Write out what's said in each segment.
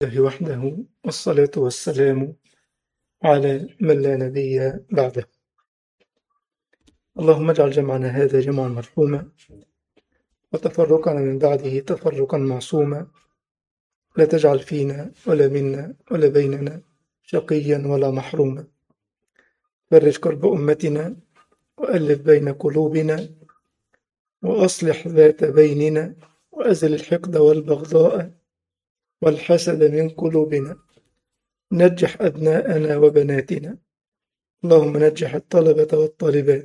الله وحده والصلاة والسلام على من لا نبي بعده اللهم اجعل جمعنا هذا جمعا مرحوما وتفرقنا من بعده تفرقا معصوما لا تجعل فينا ولا منا ولا بيننا شقيا ولا محروما فرج كرب أمتنا وألف بين قلوبنا وأصلح ذات بيننا وأزل الحقد والبغضاء والحسد من قلوبنا نجح أبناءنا وبناتنا اللهم نجح الطلبة والطالبات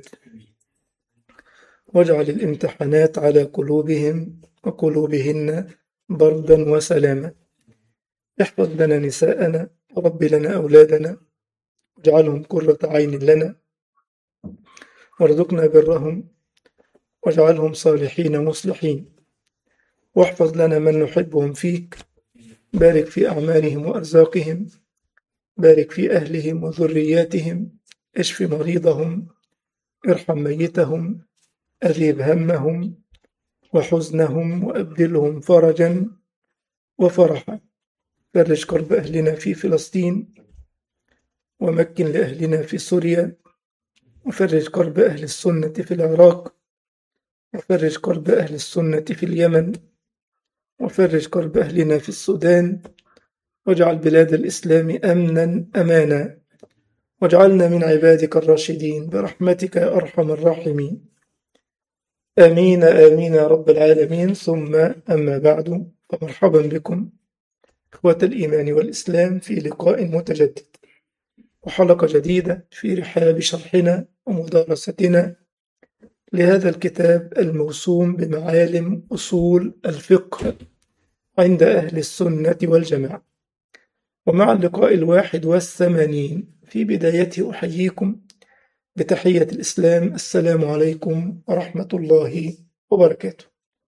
واجعل الامتحانات على قلوبهم وقلوبهن بردا وسلاما احفظ لنا نساءنا ورب لنا أولادنا واجعلهم قرة عين لنا وارزقنا برهم واجعلهم صالحين مصلحين واحفظ لنا من نحبهم فيك بارك في أعمالهم وأرزاقهم بارك في أهلهم وذرياتهم اشف مريضهم ارحم ميتهم أذيب همهم وحزنهم وأبدلهم فرجا وفرحا فرج كرب أهلنا في فلسطين ومكن لأهلنا في سوريا وفرج كرب أهل السنة في العراق وفرج كرب أهل السنة في اليمن وفرج كرب أهلنا في السودان واجعل بلاد الإسلام أمنا أمانا واجعلنا من عبادك الراشدين برحمتك يا أرحم الراحمين آمين آمين يا رب العالمين ثم أما بعد فمرحبا بكم إخوة الإيمان والإسلام في لقاء متجدد وحلقة جديدة في رحاب شرحنا ومدارستنا لهذا الكتاب الموسوم بمعالم أصول الفقه عند أهل السنة والجماعة ومع اللقاء الواحد والثمانين في بدايته أحييكم بتحية الإسلام السلام عليكم ورحمة الله وبركاته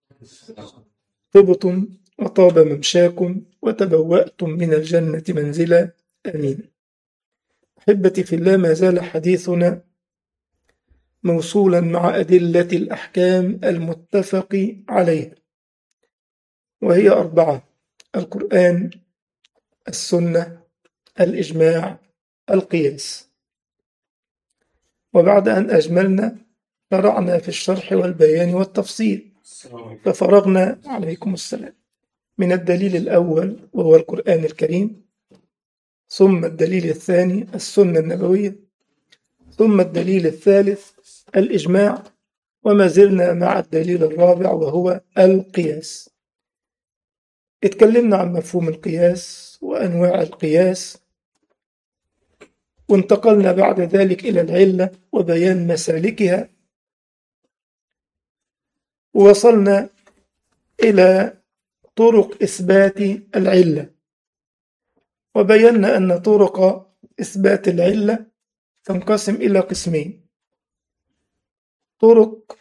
طبتم وطاب ممشاكم وتبوأتم من الجنة منزلا آمين أحبتي في الله ما زال حديثنا موصولا مع أدلة الأحكام المتفق عليها وهي أربعة القرآن السنة الإجماع القياس وبعد أن أجملنا شرعنا في الشرح والبيان والتفصيل ففرغنا عليكم السلام من الدليل الأول وهو القرآن الكريم ثم الدليل الثاني السنة النبوية ثم الدليل الثالث الإجماع وما زلنا مع الدليل الرابع وهو القياس اتكلمنا عن مفهوم القياس وأنواع القياس وانتقلنا بعد ذلك إلى العلة وبيان مسالكها ووصلنا إلى طرق إثبات العلة وبينا أن طرق إثبات العلة تنقسم إلى قسمين طرق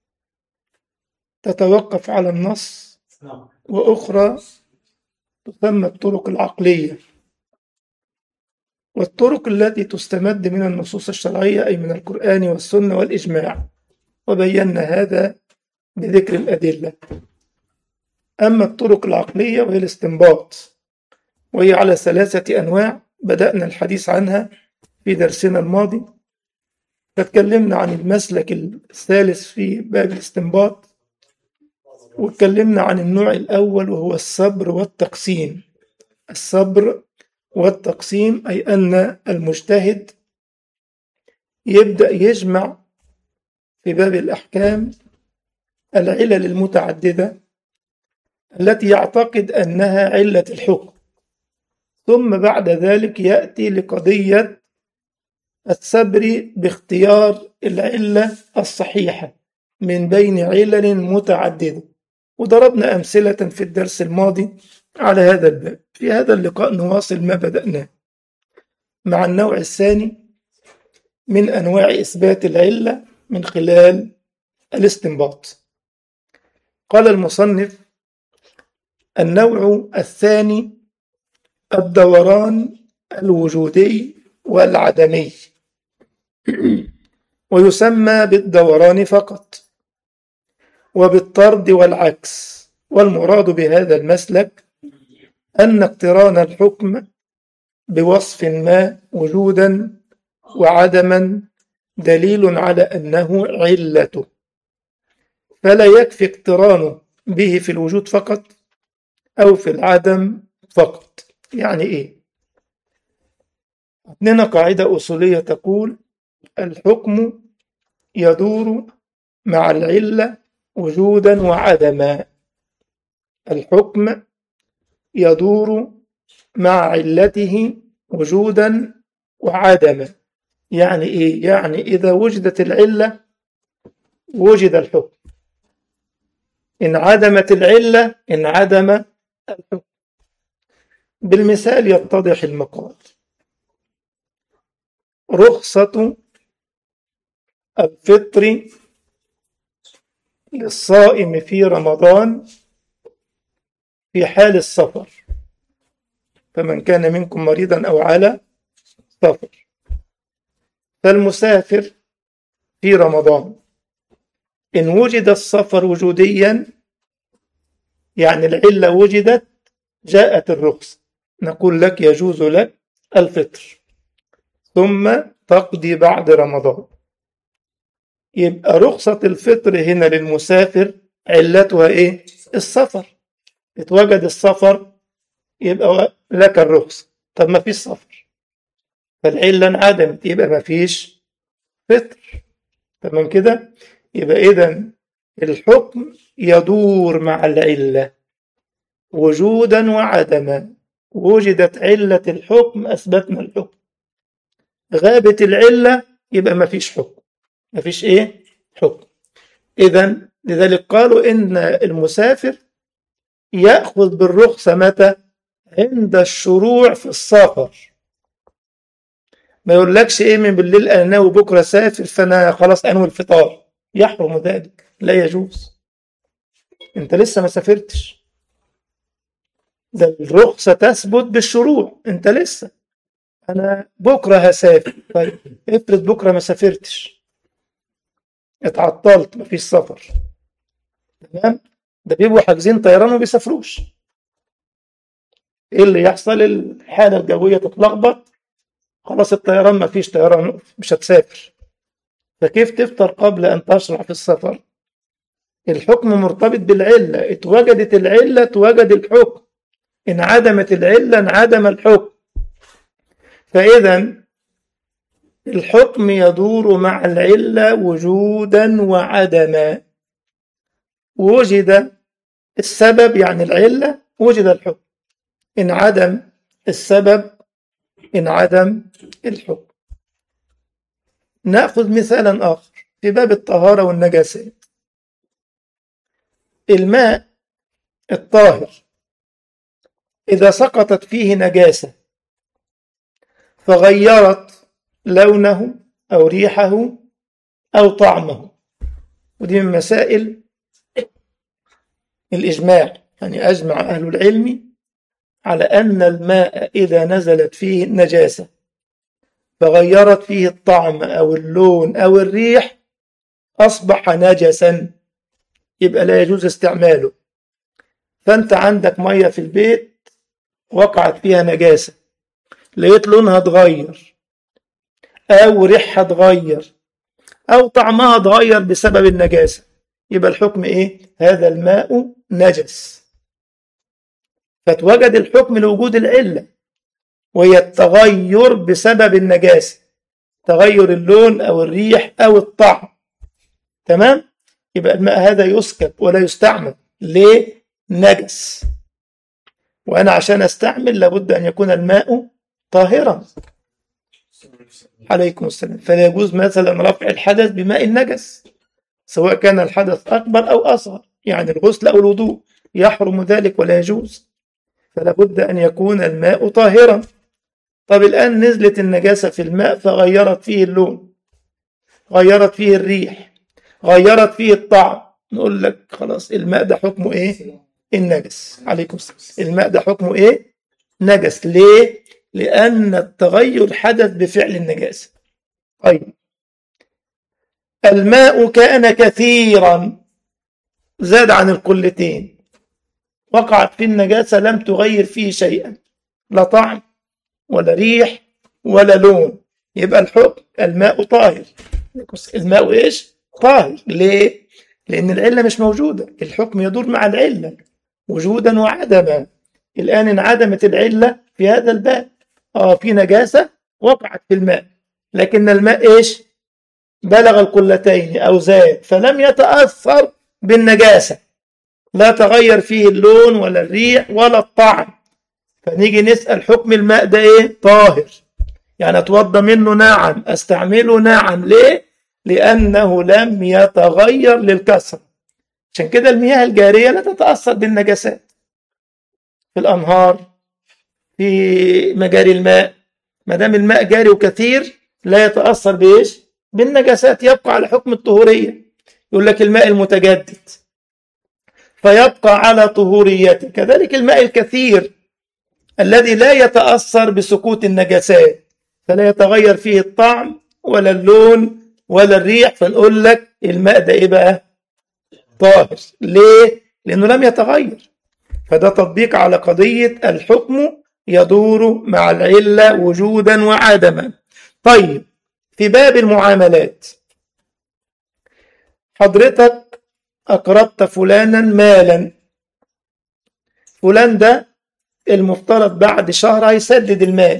تتوقف على النص وأخرى تسمى الطرق العقلية والطرق التي تستمد من النصوص الشرعية أي من القرآن والسنة والإجماع وبينا هذا بذكر الأدلة أما الطرق العقلية وهي الاستنباط وهي على ثلاثة أنواع بدأنا الحديث عنها في درسنا الماضي فتكلمنا عن المسلك الثالث في باب الاستنباط واتكلمنا عن النوع الأول وهو الصبر والتقسيم الصبر والتقسيم أي أن المجتهد يبدأ يجمع في باب الأحكام العلل المتعددة التي يعتقد أنها علة الحكم ثم بعد ذلك يأتي لقضية الصبر باختيار العلة الصحيحة من بين علل متعددة وضربنا أمثلة في الدرس الماضي على هذا الباب في هذا اللقاء نواصل ما بدأناه مع النوع الثاني من أنواع إثبات العلة من خلال الاستنباط قال المصنف النوع الثاني الدوران الوجودي والعدمي ويسمى بالدوران فقط وبالطرد والعكس والمراد بهذا المسلك أن اقتران الحكم بوصف ما وجودا وعدما دليل على أنه علته فلا يكفي اقترانه به في الوجود فقط أو في العدم فقط يعني إيه؟ عندنا قاعدة أصولية تقول الحكم يدور مع العلة وجودا وعدما الحكم يدور مع علته وجودا وعدما يعني ايه يعني اذا وجدت العله وجد الحكم ان عدمت العله انعدم الحكم بالمثال يتضح المقال رخصه الفطر للصائم في رمضان في حال السفر فمن كان منكم مريضا أو على سفر فالمسافر في رمضان إن وجد السفر وجوديا يعني العلة وجدت جاءت الرخصة نقول لك يجوز لك الفطر ثم تقضي بعد رمضان يبقى رخصة الفطر هنا للمسافر علتها ايه السفر اتوجد السفر يبقى لك الرخصة طب ما فيش سفر فالعلة انعدمت يبقى ما فيش فطر تمام كده يبقى إذا الحكم يدور مع العلة وجودا وعدما وجدت علة الحكم أثبتنا الحكم غابت العلة يبقى ما فيش حكم ما فيش إيه حكم إذا لذلك قالوا إن المسافر يأخذ بالرخصة متى عند الشروع في السفر ما يقولكش ايه من بالليل انا ناوي بكره اسافر فانا خلاص انوي الفطار يحرم ذلك لا يجوز انت لسه ما سافرتش ده الرخصه تثبت بالشروع انت لسه انا بكره هسافر طيب افرض بكره ما سافرتش اتعطلت مفيش سفر تمام ده بيبقوا حاجزين طيران وما بيسافروش ايه اللي يحصل الحاله الجويه تتلخبط خلاص الطيران ما فيش طيران مش هتسافر فكيف تفطر قبل ان تشرع في السفر الحكم مرتبط بالعله اتوجدت العله اتوجد الحكم انعدمت العله انعدم الحكم فاذا الحكم يدور مع العله وجودا وعدما وجد السبب يعني العله وجد الحكم انعدم السبب انعدم الحكم ناخذ مثالا اخر في باب الطهاره والنجاسات الماء الطاهر اذا سقطت فيه نجاسه فغيرت لونه او ريحه او طعمه ودي من مسائل الاجماع يعني اجمع اهل العلم على أن الماء إذا نزلت فيه نجاسة فغيرت فيه الطعم أو اللون أو الريح أصبح نجسا يبقى لا يجوز استعماله فأنت عندك مية في البيت وقعت فيها نجاسة لقيت لونها اتغير أو ريحها اتغير أو طعمها اتغير بسبب النجاسة يبقى الحكم إيه؟ هذا الماء نجس فتوجد الحكم لوجود العلة وهي التغير بسبب النجاسة تغير اللون أو الريح أو الطعم تمام؟ يبقى الماء هذا يسكب ولا يستعمل ليه؟ نجس وأنا عشان أستعمل لابد أن يكون الماء طاهرا عليكم السلام فلا يجوز مثلا رفع الحدث بماء النجس سواء كان الحدث أكبر أو أصغر يعني الغسل أو الوضوء يحرم ذلك ولا يجوز فلا بد أن يكون الماء طاهرا طب الآن نزلت النجاسة في الماء فغيرت فيه اللون غيرت فيه الريح غيرت فيه الطعم نقول لك خلاص الماء ده حكمه ايه النجس عليكم السلام الماء ده حكمه ايه نجس ليه لأن التغير حدث بفعل النجاسة طيب الماء كان كثيرا زاد عن القلتين وقعت فيه النجاسة لم تغير فيه شيئا لا طعم ولا ريح ولا لون يبقى الحكم الماء طاهر الماء ايش طاهر ليه لان العله مش موجوده الحكم يدور مع العله وجودا وعدما الان انعدمت العله في هذا الباب اه في نجاسه وقعت في الماء لكن الماء ايش بلغ القلتين او زاد فلم يتاثر بالنجاسه لا تغير فيه اللون ولا الريح ولا الطعم فنيجي نسال حكم الماء ده ايه طاهر يعني اتوضى منه نعم استعمله نعم ليه لانه لم يتغير للكسر عشان كده المياه الجاريه لا تتاثر بالنجاسات في الانهار في مجاري الماء ما دام الماء جاري وكثير لا يتاثر بايش بالنجاسات يبقى على حكم الطهوريه يقول لك الماء المتجدد فيبقى على طهوريته كذلك الماء الكثير الذي لا يتاثر بسكوت النجاسات فلا يتغير فيه الطعم ولا اللون ولا الريح فنقول لك الماء ده ايه بقى طاهر ليه لانه لم يتغير فده تطبيق على قضيه الحكم يدور مع العله وجودا وعدما طيب في باب المعاملات حضرتك اقرضت فلانا مالا فلان ده المفترض بعد شهر هيسدد المال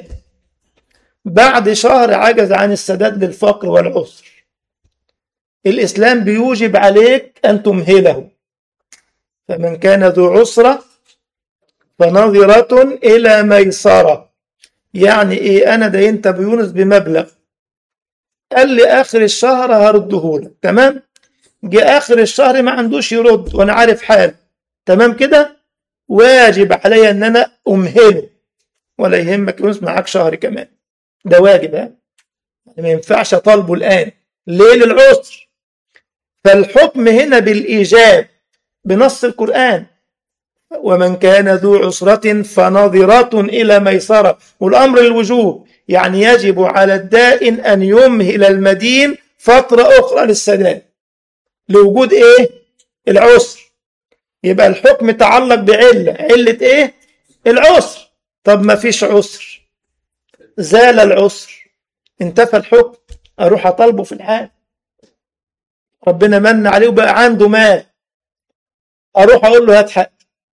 بعد شهر عجز عن السداد للفقر والعسر الإسلام بيوجب عليك أن تمهله فمن كان ذو عسرة فنظرة إلى ميسرة يعني إيه أنا دينت بيونس بمبلغ قال لي آخر الشهر هردهولك تمام جه آخر الشهر ما عندوش يرد وأنا عارف حال تمام كده واجب علي أن أنا أمهله ولا يهمك يونس معاك شهر كمان ده واجب ها ما ينفعش اطالبه الان ليه للعسر فالحكم هنا بالايجاب بنص القران ومن كان ذو عسرة فنظرة إلى ميسرة والأمر الوجوب يعني يجب على الدائن أن يمهل المدين فترة أخرى للسداد لوجود إيه؟ العسر يبقى الحكم تعلق بعلة علة إيه؟ العسر طب ما فيش عسر زال العسر انتفى الحكم اروح اطالبه في الحال ربنا من عليه وبقى عنده مال اروح اقول له هات حق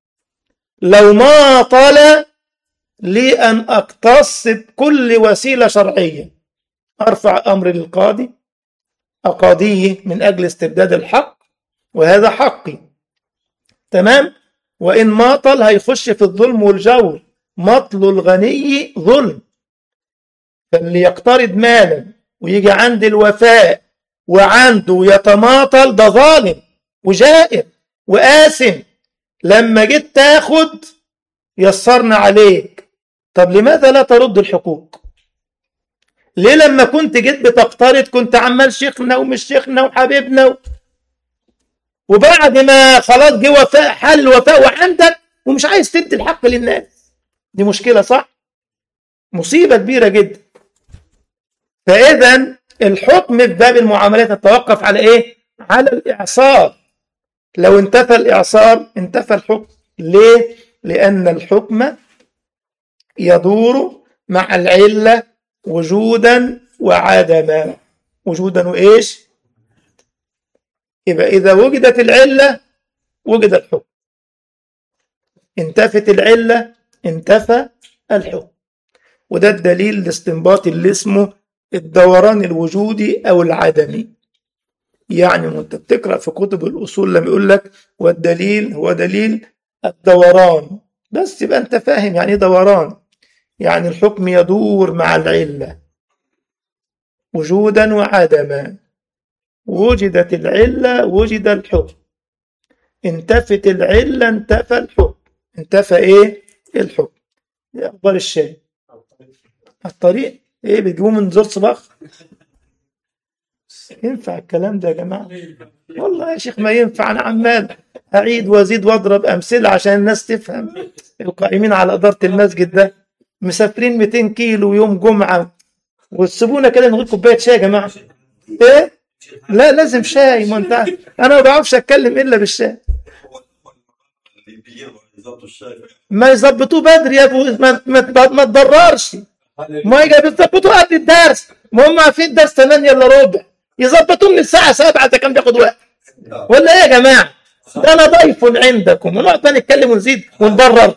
لو ما طال لي ان اقتص بكل وسيله شرعيه ارفع امر للقاضي اقاضيه من اجل استرداد الحق وهذا حقي تمام وان ماطل هيخش في الظلم والجور مطل الغني ظلم فاللي يقترض مالا ويجي عند الوفاء وعنده يتماطل ده ظالم وجائر وآثم لما جيت تاخد يسرنا عليك طب لماذا لا ترد الحقوق ليه لما كنت جيت بتقترض كنت عمال شيخنا ومش شيخنا وحبيبنا و... وبعد ما خلاص جه وفاء حل الوفاء وعندك ومش عايز تدي الحق للناس دي مشكلة صح مصيبة كبيرة جدا فإذا الحكم في باب المعاملات يتوقف على إيه؟ على الإعصار لو انتفى الإعصار انتفى الحكم ليه؟ لأن الحكم يدور مع العلة وجودا وعدما وجودا وإيش؟ يبقى إذا وجدت العلة وجد الحكم انتفت العلة انتفى الحكم وده الدليل الاستنباطي اللي اسمه الدوران الوجودي او العدمي يعني وانت بتقرا في كتب الاصول لما يقول لك والدليل هو دليل الدوران بس يبقى انت فاهم يعني ايه دوران يعني الحكم يدور مع العله وجودا وعدما وجدت العله وجد الحكم انتفت العله انتفى الحكم انتفى ايه الحكم ايه اخبار الشاي الطريق ايه بيجيبوه من زور صباح ينفع الكلام ده يا جماعه والله يا شيخ ما ينفع انا عمال اعيد وازيد واضرب امثله عشان الناس تفهم القائمين على اداره المسجد ده مسافرين 200 كيلو يوم جمعه وتسيبونا كده نغير كوبايه شاي يا جماعه ايه لا لازم شاي ما انت انا ما بعرفش اتكلم الا بالشاي ما يظبطوه بدري يا ابو ما ما, ما تضررش ما يجي بيظبطوه قبل الدرس ما هم عارفين الدرس 8 الا ربع يظبطوه من الساعه 7 ده كان بياخد وقت ولا ايه يا جماعه؟ ده انا ضيف عندكم ونقعد بقى نتكلم ونزيد ونبرر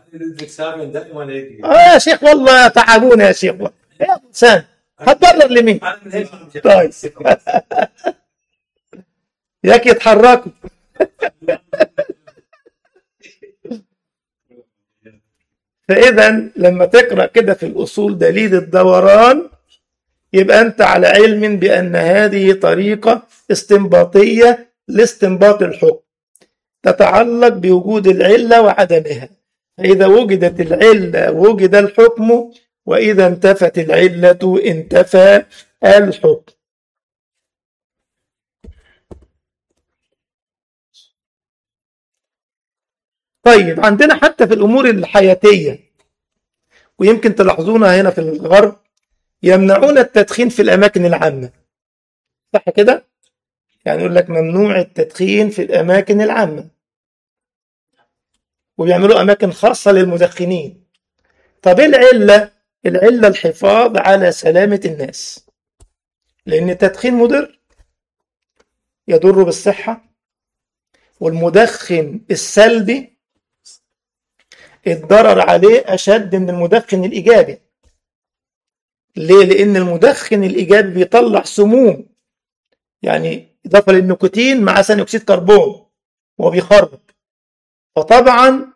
اه يا شيخ والله تعبونا يا شيخ والله يا انسان هتبرر لمين؟ طيب ياك يتحركوا فإذا لما تقرأ كده في الأصول دليل الدوران يبقى أنت على علم بأن هذه طريقة استنباطية لاستنباط الحكم تتعلق بوجود العلة وعدمها فإذا وجدت العلة وجد الحكم وإذا انتفت العلة انتفى الحكم طيب عندنا حتى في الأمور الحياتية ويمكن تلاحظونها هنا في الغرب يمنعون التدخين في الأماكن العامة صح كده؟ يعني يقول لك ممنوع التدخين في الأماكن العامة وبيعملوا أماكن خاصة للمدخنين طب إيه العلة؟ العلة الحفاظ على سلامة الناس لأن التدخين مضر يضر بالصحة والمدخن السلبي الضرر عليه أشد من المدخن الإيجابي ليه؟ لأن المدخن الإيجابي بيطلع سموم يعني إضافة للنيكوتين مع ثاني أكسيد كربون وهو بيخرج فطبعا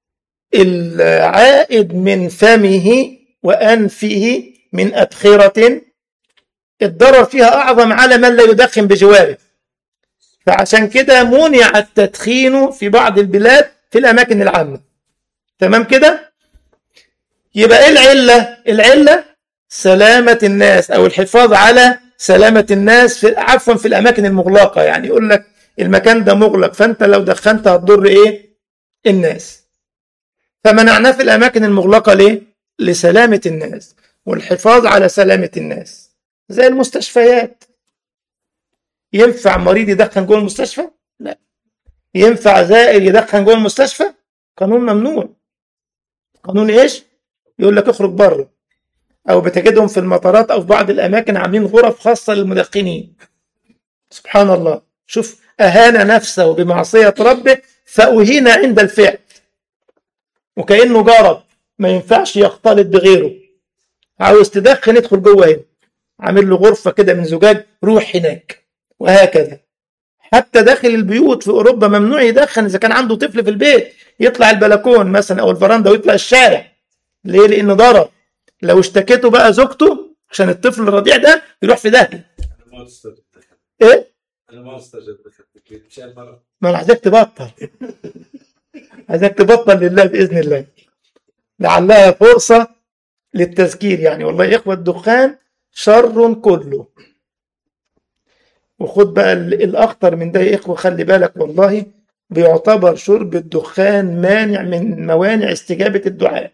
العائد من فمه وأنفه من أبخرة الضرر فيها أعظم على من لا يدخن بجواره فعشان كده منع التدخين في بعض البلاد في الأماكن العامة تمام كده يبقى ايه العلة العلة سلامة الناس او الحفاظ على سلامة الناس في عفوا في الاماكن المغلقة يعني يقول لك المكان ده مغلق فانت لو دخنت هتضر ايه الناس فمنعناه في الاماكن المغلقة ليه لسلامة الناس والحفاظ على سلامة الناس زي المستشفيات ينفع مريض يدخن جوه المستشفى لا ينفع زائر يدخن جوه المستشفى قانون ممنوع قانون ايش يقول لك اخرج بره او بتجدهم في المطارات او في بعض الاماكن عاملين غرف خاصه للمدخنين سبحان الله شوف اهان نفسه بمعصيه ربه فاهين عند الفعل وكانه جرب ما ينفعش يختلط بغيره عاوز تدخن ادخل جوه هنا عامل له غرفه كده من زجاج روح هناك وهكذا حتى داخل البيوت في اوروبا ممنوع يدخن اذا كان عنده طفل في البيت يطلع البلكون مثلا او الفرندا ويطلع الشارع ليه لان ضرر لو اشتكيته بقى زوجته عشان الطفل الرضيع ده يروح في داهيه ايه انا ما استجبت مش المره ما انا عايزك تبطل عايزك تبطل لله باذن الله لعلها فرصه للتذكير يعني والله يا اخوه الدخان شر كله وخد بقى ال- الاخطر من ده يا اخوه خلي بالك والله بيعتبر شرب الدخان مانع من موانع استجابه الدعاء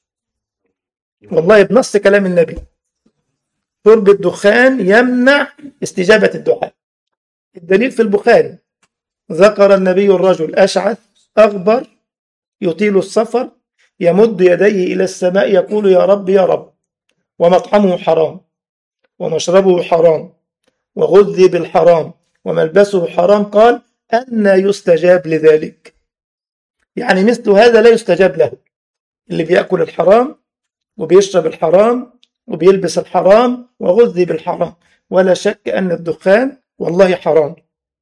والله بنص كلام النبي شرب الدخان يمنع استجابه الدعاء الدليل في البخاري ذكر النبي الرجل اشعث اغبر يطيل السفر يمد يديه الى السماء يقول يا رب يا رب ومطعمه حرام ومشربه حرام وغذي بالحرام وملبسه حرام قال أن يستجاب لذلك يعني مثل هذا لا يستجاب له اللي بيأكل الحرام وبيشرب الحرام وبيلبس الحرام وغذي بالحرام ولا شك أن الدخان والله حرام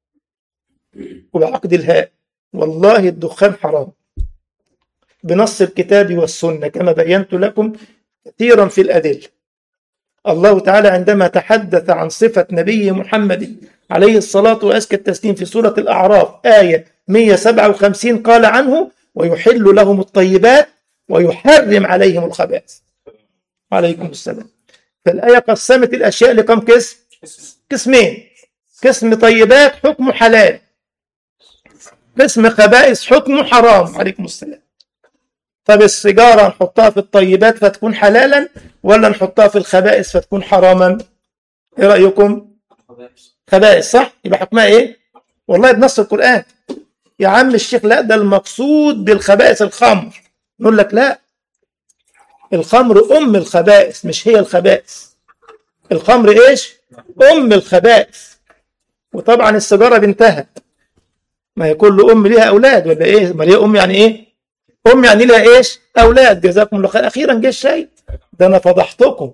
وبعقد الهاء والله الدخان حرام بنص الكتاب والسنة كما بينت لكم كثيرا في الأدلة الله تعالى عندما تحدث عن صفة نبي محمد عليه الصلاة وأزكى التسليم في سورة الأعراف آية 157 قال عنه ويحل لهم الطيبات ويحرم عليهم الخبائث عليكم السلام فالآية قسمت الأشياء لكم قسم قسمين قسم طيبات حكم حلال قسم خبائث حكم حرام عليكم السلام طب السيجارة نحطها في الطيبات فتكون حلالا ولا نحطها في الخبائث فتكون حراما ايه رأيكم خبائث صح يبقى حكمها ايه والله بنص القرآن يا عم الشيخ لا ده المقصود بالخبائث الخمر نقول لك لا الخمر ام الخبائث مش هي الخبائث الخمر ايش ام الخبائث وطبعا السيجاره بنتها ما هي كل ام ليها اولاد ولا ايه ما هي ام يعني ايه ام يعني لها ايش اولاد جزاكم الله خير اخيرا جه الشيء ده انا فضحتكم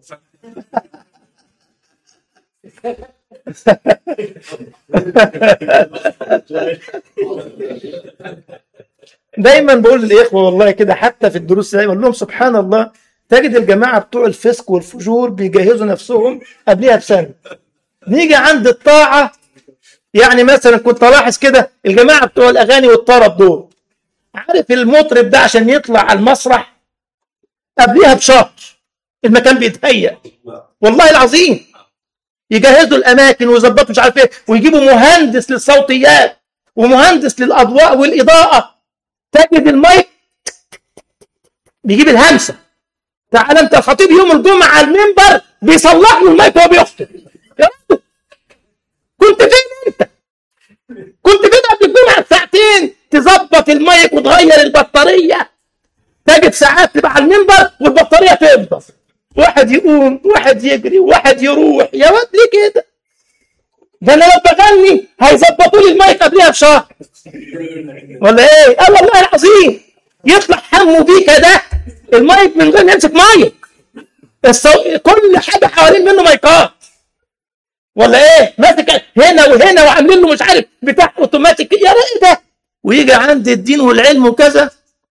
دايما بقول للاخوه والله كده حتى في الدروس دايما اقول لهم سبحان الله تجد الجماعه بتوع الفسق والفجور بيجهزوا نفسهم قبلها بسنه نيجي عند الطاعه يعني مثلا كنت الاحظ كده الجماعه بتوع الاغاني والطرب دول عارف المطرب ده عشان يطلع على المسرح قبلها بشهر المكان بيتهيأ والله العظيم يجهزوا الاماكن ويظبطوا مش عارف ايه ويجيبوا مهندس للصوتيات ومهندس للاضواء والاضاءه تجد المايك بيجيب الهمسه تعال انت الخطيب يوم الجمعه على المنبر بيصلح له المايك وهو بيخطب يا رب كنت فين انت؟ كنت فين قبل الجمعه بساعتين تظبط المايك وتغير البطاريه تجد ساعات تبقى على المنبر والبطاريه تفضل واحد يقوم واحد يجري واحد يروح يا واد ليه كده ده انا لو بغني هيظبطوا لي المايك قبلها بشهر ولا ايه اه والله العظيم يطلع حمو بيكا ده المايك من غير ما يمسك مايك الصو... كل حاجه حوالين منه مايكات ولا ايه ماسك هنا وهنا وعاملين له مش عارف بتاع اوتوماتيك يا ايه ده ويجي عند الدين والعلم وكذا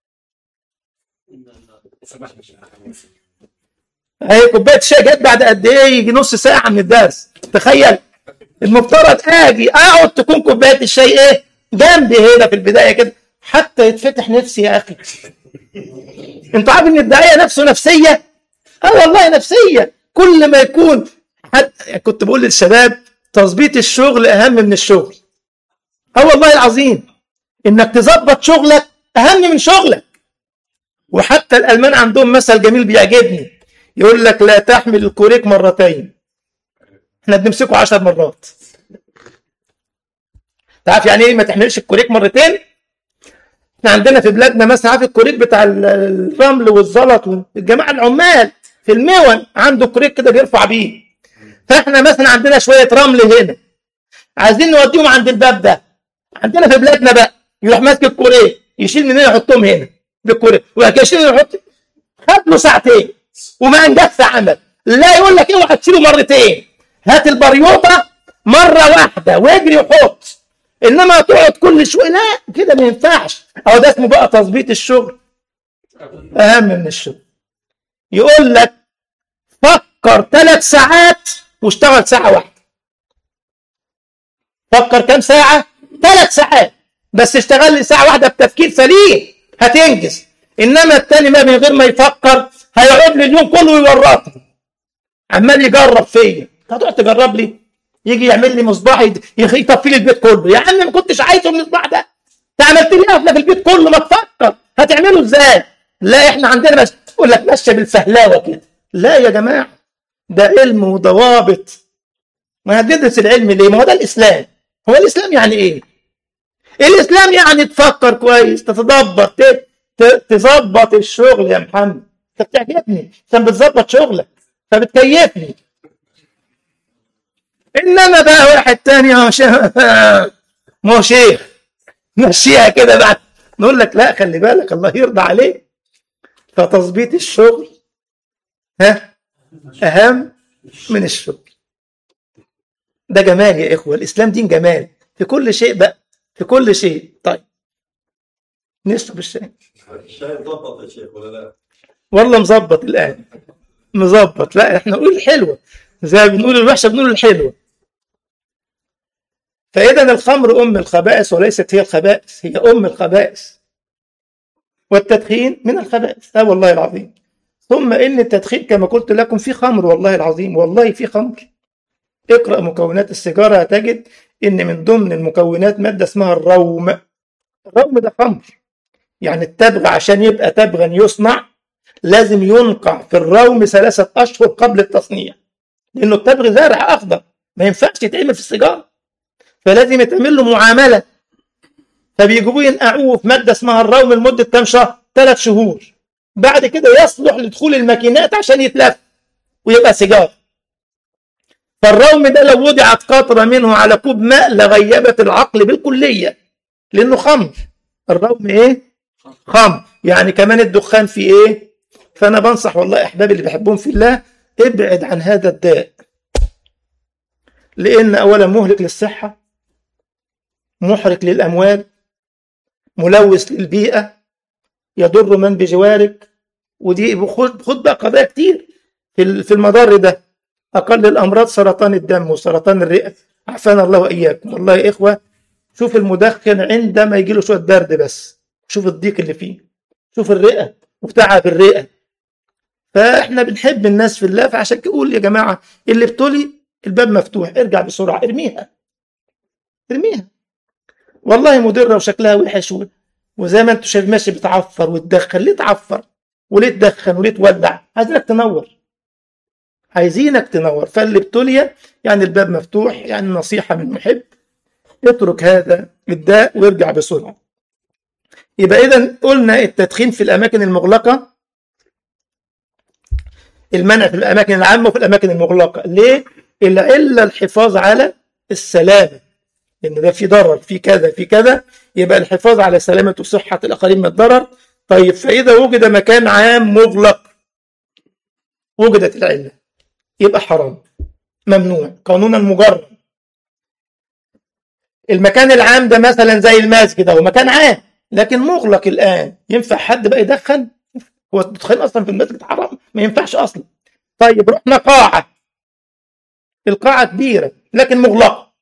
اهي كوبايه شاي جت بعد قد ايه يجي نص ساعه من الدرس تخيل المفترض اجي اقعد تكون كوبايه الشاي ايه جنبي هنا في البدايه كده حتى يتفتح نفسي يا اخي انت عارف ان الداعيه نفسه نفسيه اه والله نفسيه كل ما يكون حد كنت بقول للشباب تظبيط الشغل اهم من الشغل اه والله العظيم انك تظبط شغلك اهم من شغلك وحتى الالمان عندهم مثل جميل بيعجبني يقول لك لا تحمل الكوريك مرتين احنا بنمسكه عشر مرات تعرف يعني ايه ما تحملش الكوريك مرتين احنا عندنا في بلادنا مثلا عارف الكوريك بتاع الرمل والزلط الجماعه العمال في المون عنده كوريك كده بيرفع بيه فاحنا مثلا عندنا شويه رمل هنا عايزين نوديهم عند الباب ده عندنا في بلادنا بقى يروح ماسك الكوريك يشيل من هنا يحطهم هنا بالكوريك وبعد كده يشيل يحط خد له ساعتين وما انجزش عمل لا يقول لك اوعى تشيله مرتين هات البريوطه مره واحده واجري وحط انما تقعد كل شويه لا كده ما ينفعش او ده اسمه بقى تظبيط الشغل اهم من الشغل يقول لك فكر ثلاث ساعات واشتغل ساعه واحده فكر كام ساعه ثلاث ساعات بس اشتغل لي ساعه واحده بتفكير سليم هتنجز انما التاني ما من غير ما يفكر هيقعد لي اليوم كله ويورطني عمال يجرب فيا هتقعد تجرب لي يجي يعمل لي مصباح يطفي لي البيت كله يا عم ما كنتش عايزه المصباح ده انت عملت لي قفله في البيت كله ما تفكر هتعمله ازاي لا احنا عندنا بس يقول لك ماشيه بالفهلاوه كده لا يا جماعه ده علم وضوابط ما هتدرس العلم ليه ما هو ده الاسلام هو الاسلام يعني ايه الاسلام يعني تفكر كويس تتدبر تظبط الشغل يا محمد انت بتعجبني عشان بتظبط شغلك فبتكيفني انما بقى واحد تاني ما هو شيخ مشيها كده بقى نقول لك لا خلي بالك الله يرضى عليك فتظبيط الشغل ها اهم من الشغل ده جمال يا اخوه الاسلام دين جمال في كل شيء بقى في كل شيء طيب نشرب الشاي الشاي مظبط يا شيخ ولا لا؟ والله مظبط الان مظبط لا احنا نقول الحلوه زي ما بنقول الوحشه بنقول الحلوه فاذا الخمر ام الخبائث وليست هي الخبائث هي ام الخبائث والتدخين من الخبائث اه والله العظيم ثم ان التدخين كما قلت لكم في خمر والله العظيم والله في خمر اقرا مكونات السيجاره هتجد ان من ضمن المكونات ماده اسمها الروم الروم ده خمر يعني التبغ عشان يبقى تبغا يصنع لازم ينقع في الروم ثلاثة أشهر قبل التصنيع لأنه التبغ زارع أخضر ما ينفعش يتعمل في السيجارة فلازم يتعمل له معاملة فبيجيبوه ينقعوه في ماده اسمها الروم لمده كام شهر؟ ثلاث شهور بعد كده يصلح لدخول الماكينات عشان يتلف ويبقى سيجاره فالروم ده لو وضعت قطره منه على كوب ماء لغيبت العقل بالكليه لانه خمر الروم ايه؟ خمر يعني كمان الدخان فيه ايه؟ فانا بنصح والله احبابي اللي بحبهم في الله ابعد عن هذا الداء لان اولا مهلك للصحه محرق للاموال ملوث للبيئه يضر من بجوارك ودي خد خد بقى قضايا كتير في في المضر ده اقل الامراض سرطان الدم وسرطان الرئه عافانا الله واياكم والله يا اخوه شوف المدخن عندما يجي له شويه برد بس شوف الضيق اللي فيه شوف الرئه وتعب الرئه فاحنا بنحب الناس في الله فعشان كده قول يا جماعه اللي بتولي الباب مفتوح ارجع بسرعه ارميها ارميها والله مضره وشكلها وحش وزي ما انتم شايف ماشي بتعفر وتدخن ليه تعفر وليه تدخن وليه تولع عايزينك تنور عايزينك تنور فاللي ابتلي يعني الباب مفتوح يعني نصيحة من محب اترك هذا الداء وارجع بسرعة يبقى إذا قلنا التدخين في الأماكن المغلقة المنع في الأماكن العامة وفي الأماكن المغلقة ليه؟ العلة الحفاظ على السلامة إن ده في ضرر في كذا في كذا يبقى الحفاظ على سلامة وصحة الآخرين من الضرر طيب فإذا وجد مكان عام مغلق وجدت العلة يبقى حرام ممنوع قانونا مجرد المكان العام ده مثلا زي المسجد أو مكان عام لكن مغلق الآن ينفع حد بقى يدخن هو الدخان أصلا في المسجد حرام ما ينفعش أصلا طيب رحنا قاعة القاعة كبيرة لكن مغلقة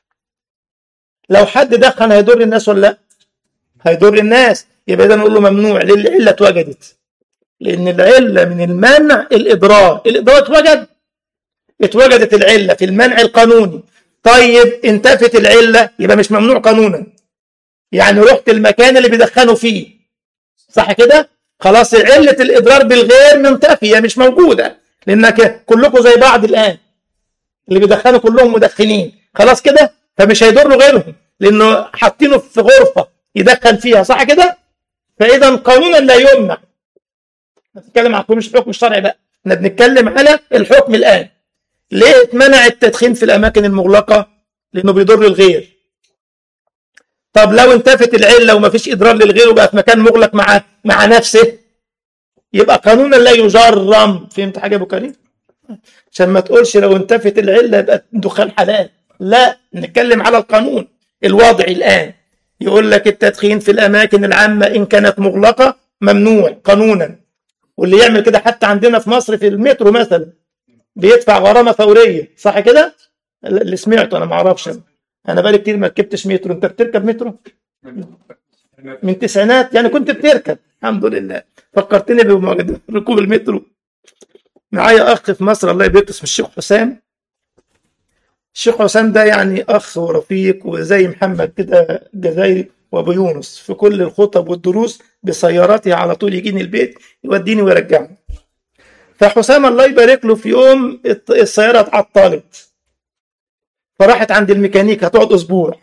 لو حد دخن هيضر الناس ولا لا هيضر الناس يبقى اذا نقول له ممنوع لان العله اتوجدت لان العله من المنع الاضرار الاضرار اتوجد اتوجدت العله في المنع القانوني طيب انتفت العله يبقى مش ممنوع قانونا يعني رحت المكان اللي بيدخنوا فيه صح كده خلاص عله الاضرار بالغير منتفيه مش موجوده لانك كلكم زي بعض الان اللي بيدخنوا كلهم مدخنين خلاص كده فمش هيضروا غيرهم لانه حاطينه في غرفه يدخن فيها صح كده فاذا قانونا لا يمنع نتكلم عن مش الحكم الشرعي بقى احنا بنتكلم على الحكم الان ليه اتمنع التدخين في الاماكن المغلقه لانه بيضر الغير طب لو انتفت العله وما فيش اضرار للغير وبقى في مكان مغلق مع مع نفسه يبقى قانونا لا يجرم فهمت حاجه يا ابو كريم عشان ما تقولش لو انتفت العله يبقى الدخان حلال لا نتكلم على القانون الوضعي الان يقول لك التدخين في الاماكن العامه ان كانت مغلقه ممنوع قانونا واللي يعمل كده حتى عندنا في مصر في المترو مثلا بيدفع غرامه فوريه صح كده اللي سمعته انا ما اعرفش انا بقالي كتير ما ركبتش مترو انت بتركب مترو من التسعينات يعني كنت بتركب الحمد لله فكرتني بركوب المترو معايا اخ في مصر الله يبارك اسمه الشيخ حسام الشيخ حسام ده يعني اخ ورفيق وزي محمد كده جزائري وابو يونس في كل الخطب والدروس بسيارته على طول يجيني البيت يوديني ويرجعني فحسام الله يبارك له في يوم السياره اتعطلت فراحت عند الميكانيك هتقعد اسبوع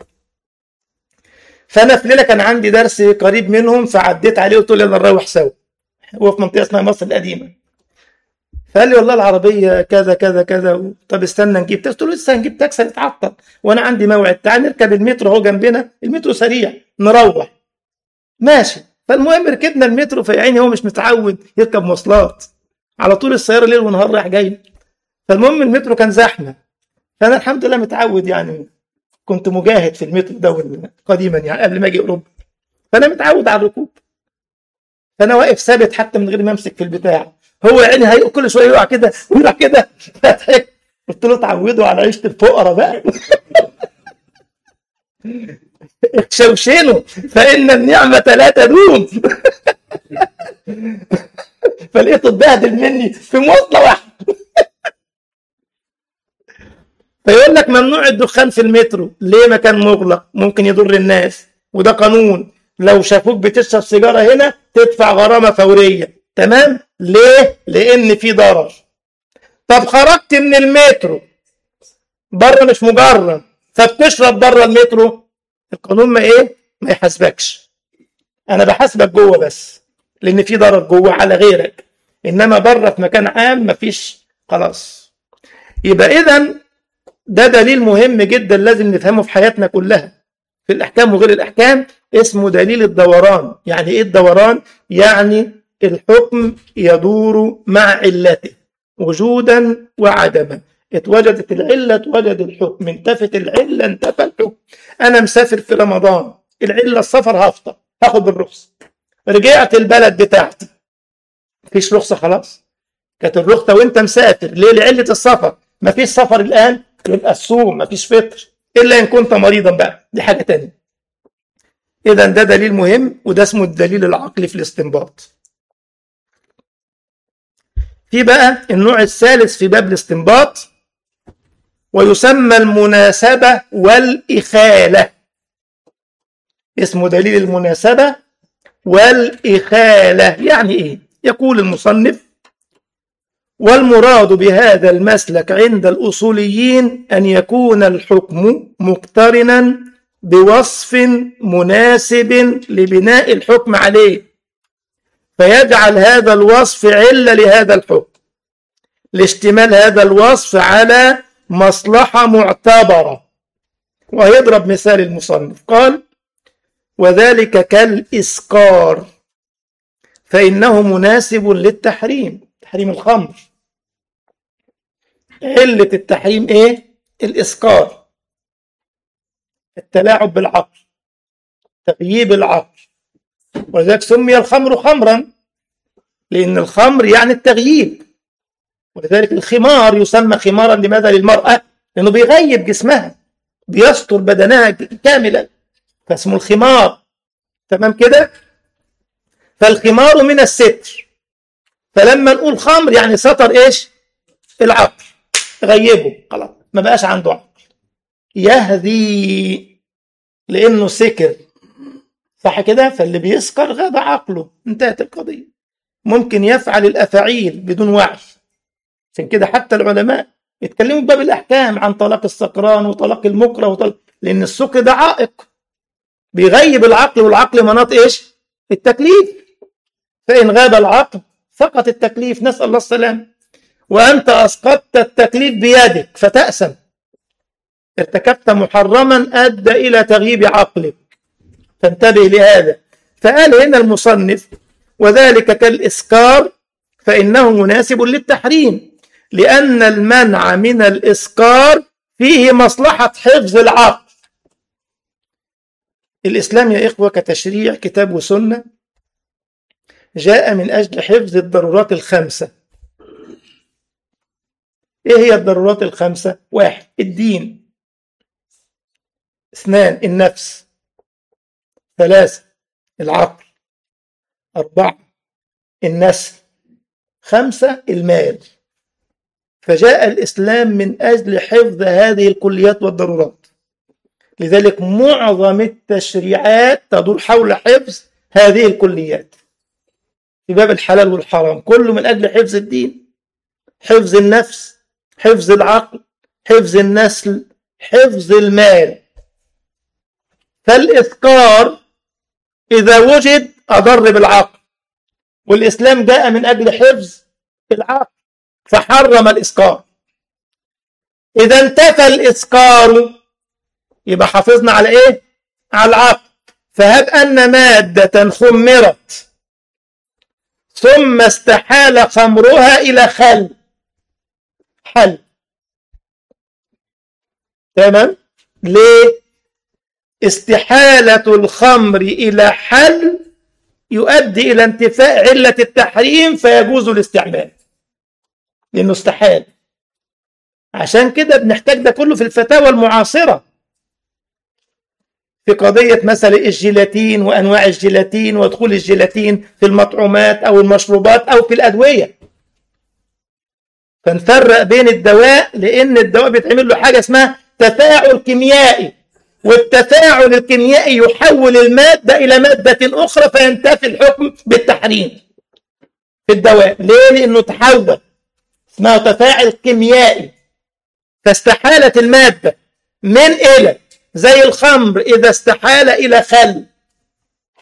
فانا في ليله كان عندي درس قريب منهم فعديت عليه وقلت له يلا نروح سوا هو في منطقه اسمها مصر القديمه فقال لي والله العربيه كذا كذا كذا طب استنى نجيب تاكسي قلت له لسه هنجيب تاكسي هنتعطل وانا عندي موعد تعال نركب المترو اهو جنبنا المترو سريع نروح ماشي فالمهم ركبنا المترو في عيني هو مش متعود يركب مواصلات على طول السياره ليل ونهار رايح جاي فالمهم المترو كان زحمه فانا الحمد لله متعود يعني كنت مجاهد في المترو ده قديما يعني قبل ما اجي اوروبا فانا متعود على الركوب فانا واقف ثابت حتى من غير ما امسك في البتاع هو يعني هي كل شويه يقع كده ويقع كده فضحك قلت له اتعودوا على عيشه الفقراء بقى شوشنوا فان النعمه لا تدوم فلقيته اتبهدل مني في مواصله واحده فيقول لك ممنوع الدخان في المترو ليه مكان مغلق ممكن يضر الناس وده قانون لو شافوك بتشرب سيجاره هنا تدفع غرامه فوريه تمام ليه لان في ضرر طب خرجت من المترو بره مش مجرم فبتشرب بره المترو القانون ما ايه ما يحاسبكش انا بحاسبك جوه بس لان في ضرر جوه على غيرك انما بره في مكان عام مفيش خلاص يبقى اذا ده دليل مهم جدا لازم نفهمه في حياتنا كلها في الاحكام وغير الاحكام اسمه دليل الدوران يعني ايه الدوران يعني الحكم يدور مع علته وجودا وعدما اتوجدت العلة اتوجد الحكم انتفت العلة انتفى الحكم أنا مسافر في رمضان العلة السفر هفطر هاخد الرخصة رجعت البلد بتاعتي مفيش رخصة خلاص كانت الرخصة وانت مسافر ليه لعلة السفر مفيش سفر الآن يبقى الصوم مفيش فطر إلا إن كنت مريضا بقى دي حاجة تانية إذا ده دليل مهم وده اسمه الدليل العقلي في الاستنباط في بقى النوع الثالث في باب الاستنباط ويسمى المناسبة والإخالة اسمه دليل المناسبة والإخالة يعني إيه؟ يقول المصنف والمراد بهذا المسلك عند الأصوليين أن يكون الحكم مقترنا بوصف مناسب لبناء الحكم عليه فيجعل هذا الوصف علة لهذا الحكم لاشتمال هذا الوصف على مصلحة معتبرة ويضرب مثال المصنف قال وذلك كالإسكار فإنه مناسب للتحريم تحريم الخمر علة التحريم إيه؟ الإسكار التلاعب بالعقل تغييب العقل ولذلك سمي الخمر خمرا لأن الخمر يعني التغييب ولذلك الخمار يسمى خمارا لماذا للمرأة لأنه بيغيب جسمها بيستر بدنها كاملا فاسمه الخمار تمام كده فالخمار من الستر فلما نقول خمر يعني سطر ايش العقل غيبه خلاص ما بقاش عنده عقل يهدي لانه سكر صح كده فاللي بيسكر غاب عقله انتهت القضيه ممكن يفعل الافاعيل بدون وعي عشان كده حتى العلماء يتكلموا باب الاحكام عن طلاق السكران وطلاق المكره وطلاق لان السكر ده عائق بيغيب العقل والعقل مناط ايش التكليف فان غاب العقل سقط التكليف نسال الله السلام وانت اسقطت التكليف بيدك فتأسم ارتكبت محرما ادى الى تغييب عقلك فانتبه لهذا فقال هنا المصنف وذلك كالاسكار فانه مناسب للتحريم لان المنع من الاسكار فيه مصلحه حفظ العقل الإسلام يا إخوة كتشريع كتاب وسنة جاء من أجل حفظ الضرورات الخمسة إيه هي الضرورات الخمسة؟ واحد الدين اثنان النفس ثلاثة العقل أربعة النسل خمسة المال فجاء الإسلام من أجل حفظ هذه الكليات والضرورات لذلك معظم التشريعات تدور حول حفظ هذه الكليات في باب الحلال والحرام كله من أجل حفظ الدين حفظ النفس حفظ العقل حفظ النسل حفظ المال فالإذكار إذا وجد أضر بالعقل والإسلام جاء من أجل حفظ العقل فحرم الإسكار إذا انتفى الإسكار يبقى حافظنا على إيه؟ على العقل فهب أن مادة خمرت ثم استحال خمرها إلى خل حل تمام ليه استحالة الخمر إلى حل يؤدي إلى انتفاء علة التحريم فيجوز الاستعمال لأنه استحال عشان كده بنحتاج ده كله في الفتاوى المعاصرة في قضية مثلا الجيلاتين وأنواع الجيلاتين ودخول الجيلاتين في المطعومات أو المشروبات أو في الأدوية فنفرق بين الدواء لأن الدواء بيتعمل له حاجة اسمها تفاعل كيميائي والتفاعل الكيميائي يحول المادة إلى مادة أخرى فينتفي الحكم بالتحريم في الدواء ليه؟ لأنه تحول اسمها تفاعل كيميائي فاستحالت المادة من إلى زي الخمر إذا استحال إلى خل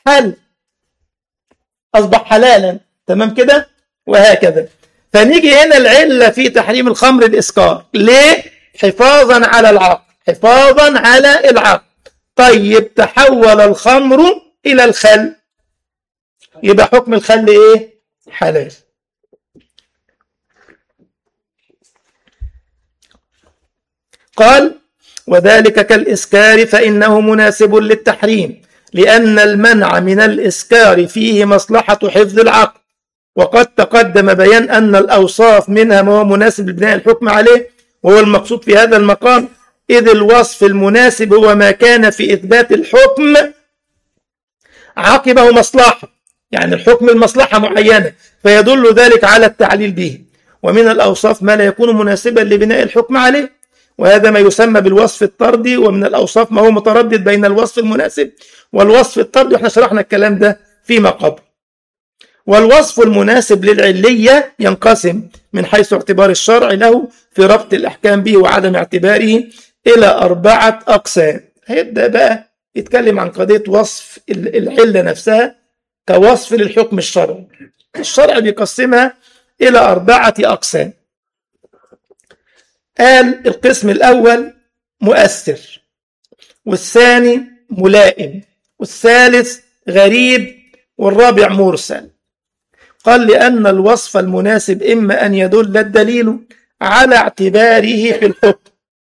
حل أصبح حلالا تمام كده وهكذا فنيجي هنا العلة في تحريم الخمر الإسكار ليه؟ حفاظا على العقل حفاظا على العقل طيب تحول الخمر إلى الخل يبقى حكم الخل إيه؟ حلال قال وذلك كالإسكار فإنه مناسب للتحريم لأن المنع من الإسكار فيه مصلحة حفظ العقل وقد تقدم بيان أن الأوصاف منها ما هو مناسب لبناء الحكم عليه وهو المقصود في هذا المقام إذ الوصف المناسب هو ما كان في إثبات الحكم عقبه مصلحة يعني الحكم المصلحة معينة فيدل ذلك على التعليل به ومن الأوصاف ما لا يكون مناسبا لبناء الحكم عليه وهذا ما يسمى بالوصف الطردي ومن الأوصاف ما هو متردد بين الوصف المناسب والوصف الطردي واحنا شرحنا الكلام ده فيما قبل والوصف المناسب للعلية ينقسم من حيث اعتبار الشرع له في ربط الأحكام به وعدم اعتباره إلى أربعة أقسام هيبدأ بقى يتكلم عن قضية وصف العلة نفسها كوصف للحكم الشرعي الشرع بيقسمها إلى أربعة أقسام قال القسم الأول مؤثر والثاني ملائم والثالث غريب والرابع مرسل قال لأن الوصف المناسب إما أن يدل الدليل على اعتباره في الحكم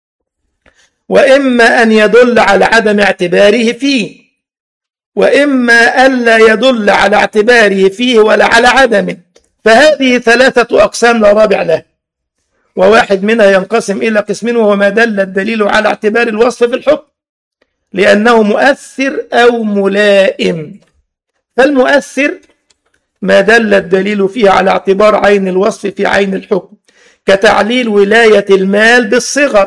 وإما أن يدل على عدم اعتباره فيه وإما ألا يدل على اعتباره فيه ولا على عدمه فهذه ثلاثة أقسام لا رابع لها وواحد منها ينقسم إلى قسمين وهو ما دل الدليل على اعتبار الوصف في الحكم لأنه مؤثر أو ملائم فالمؤثر ما دل الدليل فيه على اعتبار عين الوصف في عين الحكم كتعليل ولاية المال بالصغر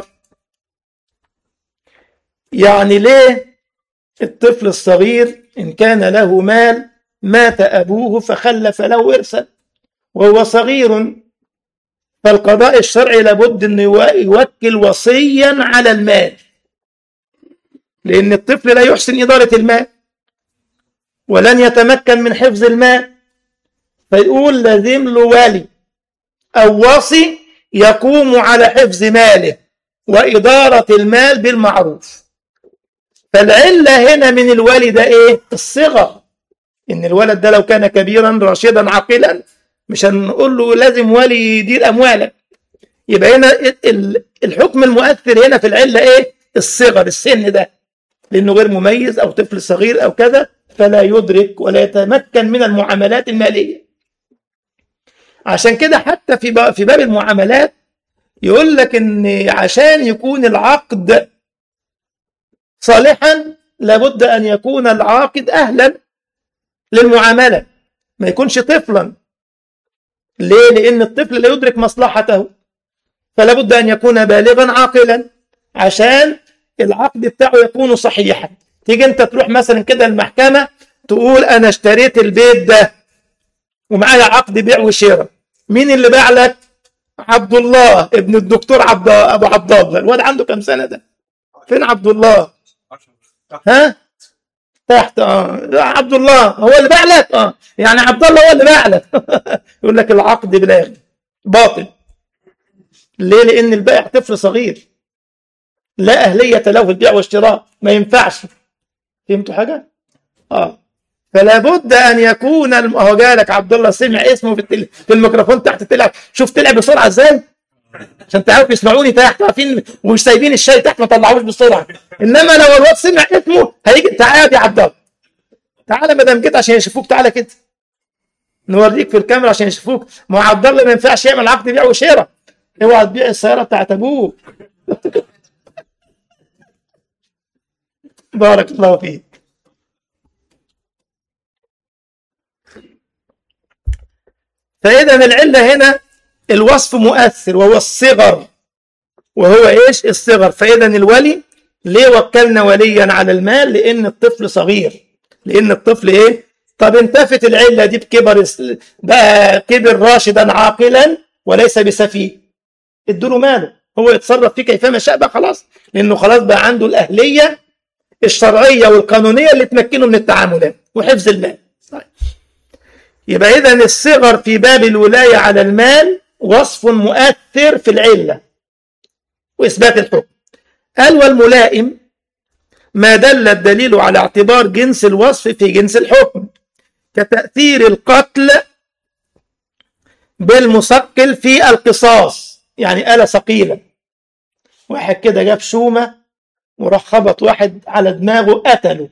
يعني ليه الطفل الصغير إن كان له مال مات أبوه فخلف له إرثا وهو صغير فالقضاء الشرعي لابد أن يوكل وصيا على المال لأن الطفل لا يحسن إدارة المال ولن يتمكن من حفظ المال فيقول لازم له والي أو وصي يقوم على حفظ ماله وإدارة المال بالمعروف فالعلة هنا من الوالي ده إيه؟ الصغر إن الولد ده لو كان كبيرا راشدا عاقلا مش هنقول له لازم والي يدير أموالك يبقى هنا الحكم المؤثر هنا في العلة إيه؟ الصغر السن ده لأنه غير مميز أو طفل صغير أو كذا فلا يدرك ولا يتمكن من المعاملات المالية عشان كده حتى في في باب المعاملات يقول لك ان عشان يكون العقد صالحا لابد ان يكون العاقد اهلا للمعامله ما يكونش طفلا ليه لان الطفل لا يدرك مصلحته فلا بد ان يكون بالغا عاقلا عشان العقد بتاعه يكون صحيحا تيجي انت تروح مثلا كده المحكمه تقول انا اشتريت البيت ده ومعايا عقد بيع وشراء مين اللي باع لك عبد الله ابن الدكتور عبد ابو عبد الله الواد عنده كام سنه ده فين عبد الله ها تحت اه عبد الله هو اللي باع لك اه يعني عبد الله هو اللي باع لك يقول لك العقد بلاغي باطل ليه لان البائع طفل صغير لا اهليه له في البيع والشراء ما ينفعش فهمتوا حاجه اه فلا بد ان يكون الم... هو جالك عبد الله سمع اسمه في, التل... في الميكروفون تحت تلعب شوف تلعب بسرعه ازاي عشان تعرفوا يسمعوني تحت عارفين ومش سايبين الشاي تحت ما طلعوش بسرعه انما لو الواد سمع اسمه هيجي تعالى يا عبد الله تعالى ما دام جيت عشان يشوفوك تعالى كده نوريك في الكاميرا عشان يشوفوك ما هو عبد الله ما ينفعش يعمل عقد بيع وشراء اوعى تبيع السياره بتاعت ابوك بارك الله فيك فإذا العلة هنا الوصف مؤثر وهو الصغر وهو إيش الصغر فإذا الولي ليه وكلنا وليا على المال لأن الطفل صغير لأن الطفل إيه طب انتفت العلة دي بكبر بقى كبر راشدا عاقلا وليس بسفيه ادوا ماله هو يتصرف فيه كيفما شاء بقى خلاص لأنه خلاص بقى عنده الأهلية الشرعية والقانونية اللي تمكنه من التعاملات وحفظ المال طيب. يبقى إذا الصغر في باب الولاية على المال وصف مؤثر في العلة وإثبات الحكم قال والملائم ما دل الدليل على اعتبار جنس الوصف في جنس الحكم كتأثير القتل بالمثقل في القصاص يعني آلة ثقيلة واحد كده جاب شومة وراح خبط واحد على دماغه قتله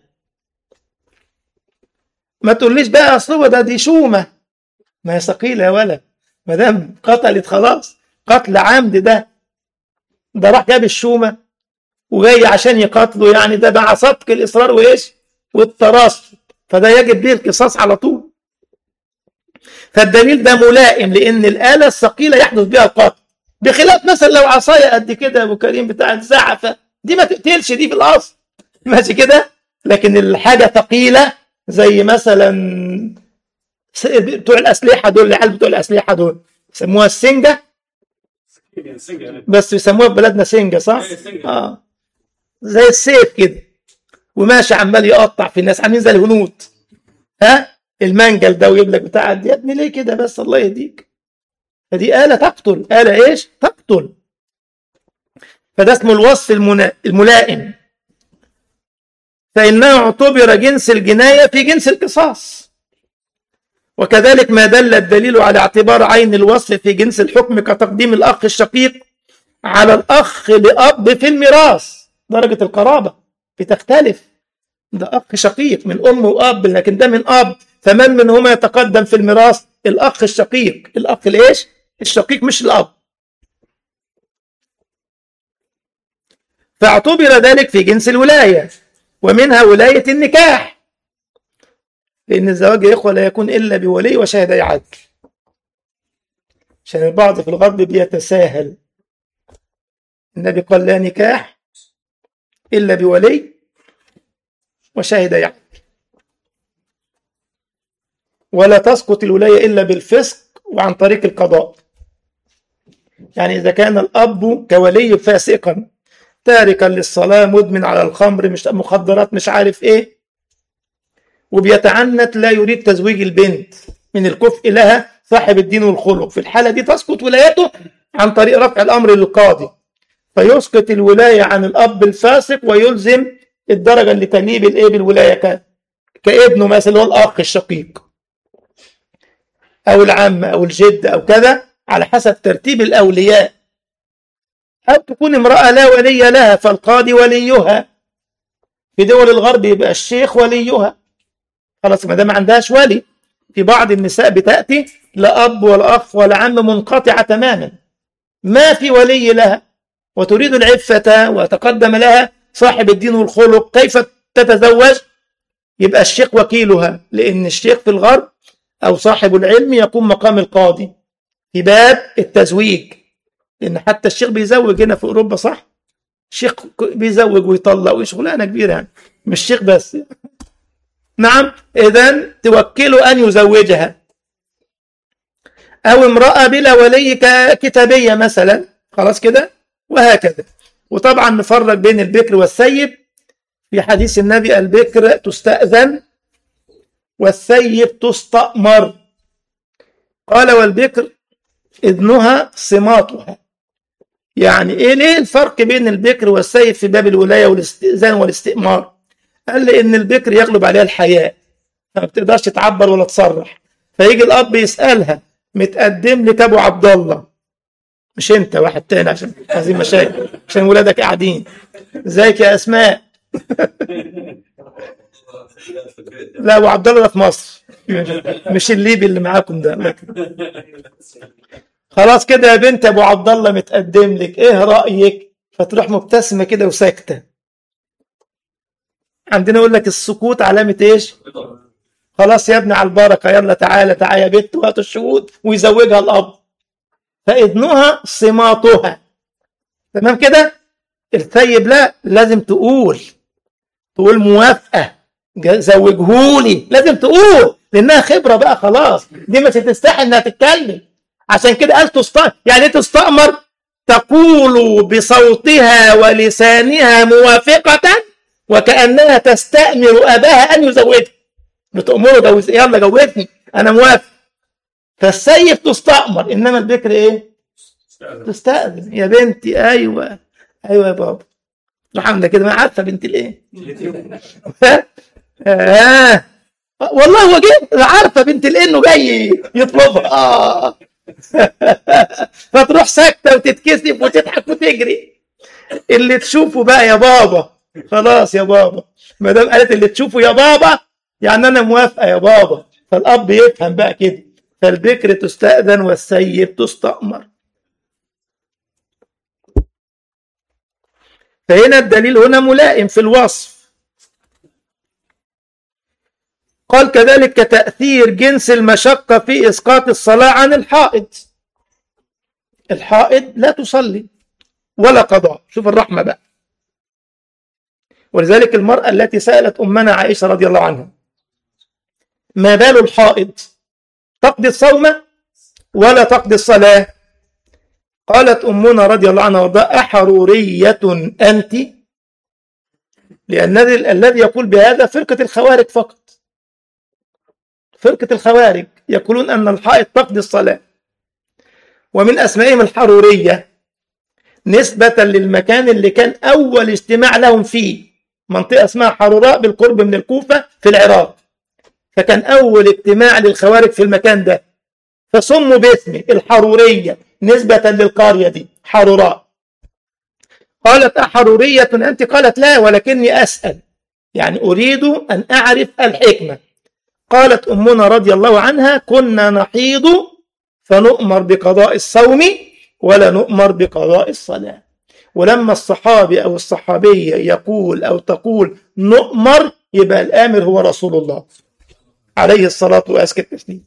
ما تقوليش بقى اصل هو ده دي شومة ما هي ثقيلة يا ولد ما دام قتلت خلاص قتل عمد ده ده راح جاب الشومة وجاي عشان يقاتله يعني ده مع صدق الإصرار وإيش والتراصد فده يجب به القصاص على طول فالدليل ده ملائم لأن الآلة الثقيلة يحدث بها القتل بخلاف مثلا لو عصاية قد كده أبو كريم بتاع الزعفة دي ما تقتلش دي في الأصل ماشي كده لكن الحاجة ثقيلة زي مثلا بتوع الأسلحة دول العيال بتوع الأسلحة دول يسموها السنجة بس يسموها في بلدنا سنجة صح؟ اه زي السيف كده وماشي عمال يقطع في الناس عاملين زي الهنود ها المنجل ده ويجيب لك بتاع دي يا ابني ليه كده بس الله يهديك فدي آلة تقتل آلة ايش؟ تقتل فده اسمه الوصف المنا... الملائم فإنه اعتبر جنس الجناية في جنس القصاص وكذلك ما دل الدليل على اعتبار عين الوصف في جنس الحكم كتقديم الأخ الشقيق على الأخ لأب في الميراث درجة القرابة بتختلف ده أخ شقيق من أم وأب لكن ده من أب فمن منهما يتقدم في الميراث الأخ الشقيق الأخ الإيش الشقيق مش الأب فاعتبر ذلك في جنس الولاية ومنها ولاية النكاح لأن الزواج يا إخوة لا يكون إلا بولي وشهدي عدل عشان البعض في الغرب بيتساهل النبي قال لا نكاح إلا بولي وشهدي عدل ولا تسقط الولاية إلا بالفسق وعن طريق القضاء يعني إذا كان الأب كولي فاسقا تاركا للصلاة مدمن على الخمر مش مخدرات مش عارف إيه وبيتعنت لا يريد تزويج البنت من الكفء لها صاحب الدين والخلق في الحالة دي تسقط ولايته عن طريق رفع الأمر للقاضي فيسقط الولاية عن الأب الفاسق ويلزم الدرجة اللي تليه بالإيه بالولاية ك... كابنه مثلا هو الأخ الشقيق أو العم أو الجد أو كذا على حسب ترتيب الأولياء أو تكون امرأة لا ولي لها فالقاضي وليها في دول الغرب يبقى الشيخ وليها خلاص ما دام ما عندهاش ولي في بعض النساء بتأتي لا أب ولا أخ ولا عم منقطعة تماما ما في ولي لها وتريد العفة وتقدم لها صاحب الدين والخلق كيف تتزوج يبقى الشيخ وكيلها لأن الشيخ في الغرب أو صاحب العلم يقوم مقام القاضي في باب التزويج لأن حتى الشيخ بيزوج هنا في أوروبا صح؟ الشيخ بيزوج ويطلق وشغلانة كبيرة يعني مش شيخ بس نعم إذا توكله أن يزوجها أو امرأة بلا ولي كتابية مثلا خلاص كده وهكذا وطبعا نفرق بين البكر والثيب في حديث النبي البكر تستأذن والثيب تستأمر قال والبكر إذنها صماتها يعني إيه ليه الفرق بين البكر والثيب في باب الولاية والاستئذان والاستئمار قال لي إن البكر يغلب عليها الحياء ما بتقدرش تعبر ولا تصرح فيجي الأب يسألها متقدم لك أبو عبد الله مش أنت واحد تاني عشان هذه مشاكل عشان ولادك قاعدين ازيك يا أسماء لا ابو عبد الله ده في مصر مش الليبي اللي معاكم ده لكن. خلاص كده يا بنت ابو عبد الله متقدم لك ايه رايك فتروح مبتسمه كده وساكته عندنا يقول لك السكوت علامه ايش خلاص يا ابني على البركه يلا تعالى تعالى يا بنت وهات الشهود ويزوجها الاب فاذنها صماتها تمام كده الثيب لا لازم تقول تقول موافقه زوجهولي لازم تقول لانها خبره بقى خلاص دي مش هتستحي انها تتكلم عشان كده قال تستأمر يعني ايه تستأمر تقول بصوتها ولسانها موافقة وكأنها تستأمر أباها أن يزوجها بتأمره جوز يلا جوزني انا موافق فالسيف تستأمر انما البكر ايه تستأذن يا بنتي ايوه ايوه يا بابا روح عامله كده ما عارفه بنت الايه آه. والله هو جه عارفه بنت الايه انه جاي يطلبها اه فتروح ساكته وتتكسف وتضحك وتجري اللي تشوفه بقى يا بابا خلاص يا بابا ما دام قالت اللي تشوفه يا بابا يعني انا موافقه يا بابا فالاب يفهم بقى كده فالبكر تستأذن والسيب تستأمر فهنا الدليل هنا ملائم في الوصف قال كذلك كتأثير جنس المشقة في إسقاط الصلاة عن الحائض الحائض لا تصلي ولا قضاء شوف الرحمة بقى ولذلك المرأة التي سألت أمنا عائشة رضي الله عنها ما بال الحائض تقضي الصوم ولا تقضي الصلاة قالت أمنا رضي الله عنها وارضاها أحرورية أنت لأن الذي يقول بهذا فرقة الخوارج فقط فرقة الخوارج يقولون أن الحائط تقضي الصلاة ومن أسمائهم الحرورية نسبة للمكان اللي كان أول اجتماع لهم فيه منطقة اسمها حروراء بالقرب من الكوفة في العراق فكان أول اجتماع للخوارج في المكان ده فسموا باسمه الحرورية نسبة للقرية دي حروراء قالت أحرورية أنت قالت لا ولكني أسأل يعني أريد أن أعرف الحكمة قالت أمنا رضي الله عنها كنا نحيض فنؤمر بقضاء الصوم ولا نؤمر بقضاء الصلاة ولما الصحابي أو الصحابية يقول أو تقول نؤمر يبقى الآمر هو رسول الله عليه الصلاة وأزكى التسليم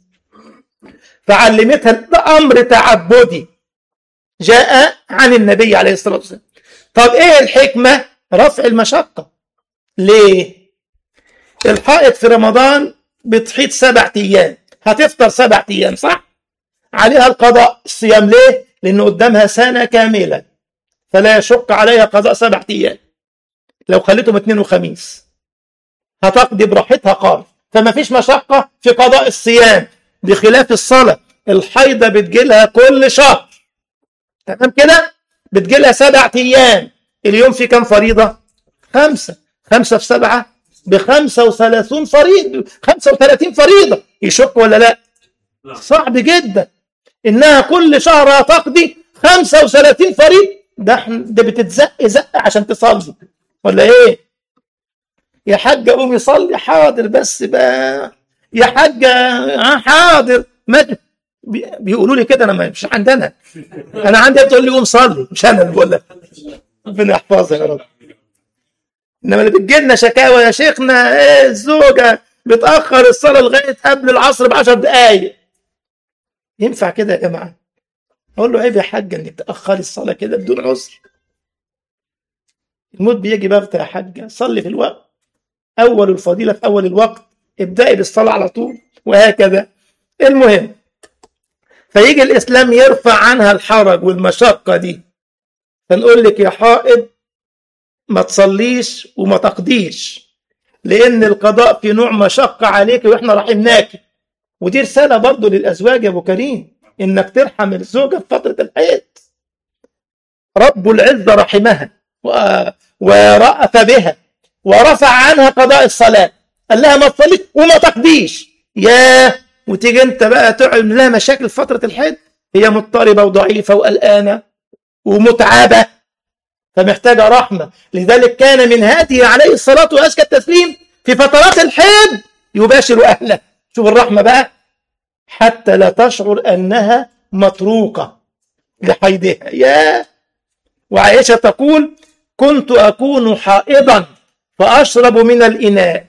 فعلمتها ده أمر تعبدي جاء عن النبي عليه الصلاة والسلام طب إيه الحكمة رفع المشقة ليه الحائط في رمضان بتحيط سبع أيام هتفطر سبع أيام صح عليها القضاء الصيام ليه لأنه قدامها سنة كاملة فلا يشق عليها قضاء سبع أيام لو خليتهم اثنين وخميس هتقضي براحتها خالص فما فيش مشقة في قضاء الصيام بخلاف الصلاة الحيضة بتجيلها كل شهر تمام كده بتجيلها سبع أيام اليوم في كم فريضة خمسة خمسة في سبعة بخمسة وثلاثون فريضة خمسة وثلاثين فريضة يشك ولا لا صعب جدا إنها كل شهر هتقضي خمسة وثلاثين فريضة ده ده بتتزق زق عشان تصلي ولا ايه يا حاجة قوم يصلي حاضر بس بقى يا حاجة اه حاضر ما بيقولوا لي كده انا مش عندنا انا عندي بتقول لي قوم صلي مش انا اللي بقول لك ربنا يحفظها يا رب انما اللي بتجي لنا شكاوى يا شيخنا ايه الزوجه بتاخر الصلاه لغايه قبل العصر ب 10 دقائق ينفع كده يا جماعه اقول له عيب يا حاجه انك تاخري الصلاه كده بدون عذر الموت بيجي بغتة يا حاجه صلي في الوقت اول الفضيله في اول الوقت ابدأي بالصلاه على طول وهكذا المهم فيجي الاسلام يرفع عنها الحرج والمشقه دي فنقول لك يا حائض ما تصليش وما تقضيش لان القضاء في نوع مشقه عليك واحنا رحمناك ودي رساله برضه للازواج يا ابو كريم انك ترحم الزوجه في فتره الحيض رب العزه رحمها ورأف بها ورفع عنها قضاء الصلاه قال لها ما تصليش وما تقضيش يا وتيجي انت بقى تعمل لها مشاكل في فتره الحيض هي مضطربه وضعيفه وقلقانه ومتعبه فمحتاجه رحمه لذلك كان من هذه عليه الصلاه وازكى التسليم في فترات الحيض يباشر اهله شوف الرحمه بقى حتى لا تشعر انها متروكه لحيضها يا وعائشه تقول كنت اكون حائضا فاشرب من الاناء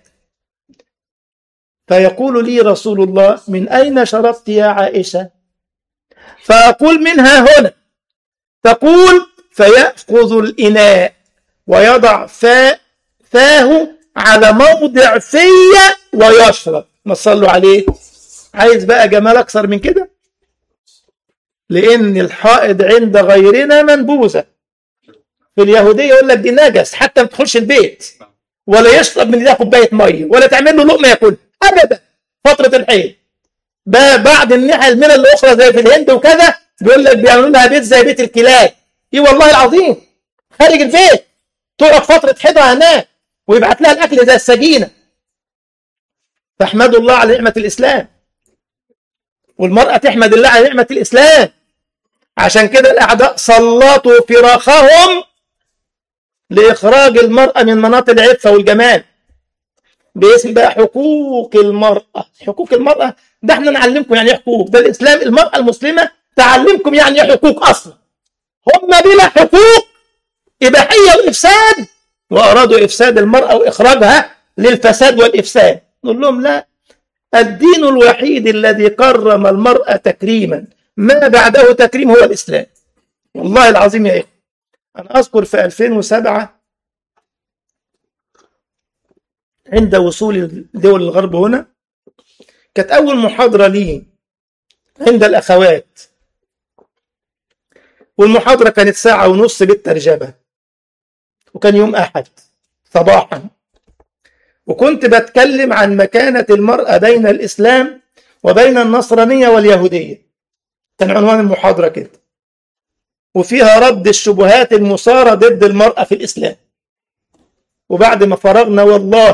فيقول لي رسول الله من اين شربت يا عائشه فاقول منها هنا تقول فيأخذ الإناء ويضع فاء فاه على موضع في ويشرب ما صلوا عليه عايز بقى جمال أكثر من كده لأن الحائض عند غيرنا منبوذة في اليهودية يقول لك دي نجس حتى ما تدخلش البيت ولا يشرب من ايديها كوباية مية ولا تعمل له لقمة ياكل ابدا فتره الحيض ب- بعد الناحيه المنى الاخرى زي في الهند وكذا بيقول لك بيعملوا لها بيت زي بيت الكلاب اي والله العظيم خارج البيت تقعد فتره حيضها هناك ويبعت لها الاكل زي السجينه فاحمدوا الله على نعمه الاسلام والمراه تحمد الله على نعمه الاسلام عشان كده الاعداء سلطوا فراخهم لاخراج المراه من مناط العفه والجمال باسم بقى حقوق المراه حقوق المراه ده احنا نعلمكم يعني ايه حقوق ده الاسلام المراه المسلمه تعلمكم يعني ايه حقوق اصلا هم بلا حقوق اباحيه وافساد وارادوا افساد المراه واخراجها للفساد والافساد نقول لهم لا الدين الوحيد الذي كرم المراه تكريما ما بعده تكريم هو الاسلام والله العظيم يا اخوه انا اذكر في 2007 عند وصول دول الغرب هنا كانت اول محاضره لي عند الاخوات والمحاضره كانت ساعه ونص بالترجمه وكان يوم احد صباحا وكنت بتكلم عن مكانه المراه بين الاسلام وبين النصرانيه واليهوديه كان عنوان المحاضره كده وفيها رد الشبهات المثاره ضد المراه في الاسلام وبعد ما فرغنا والله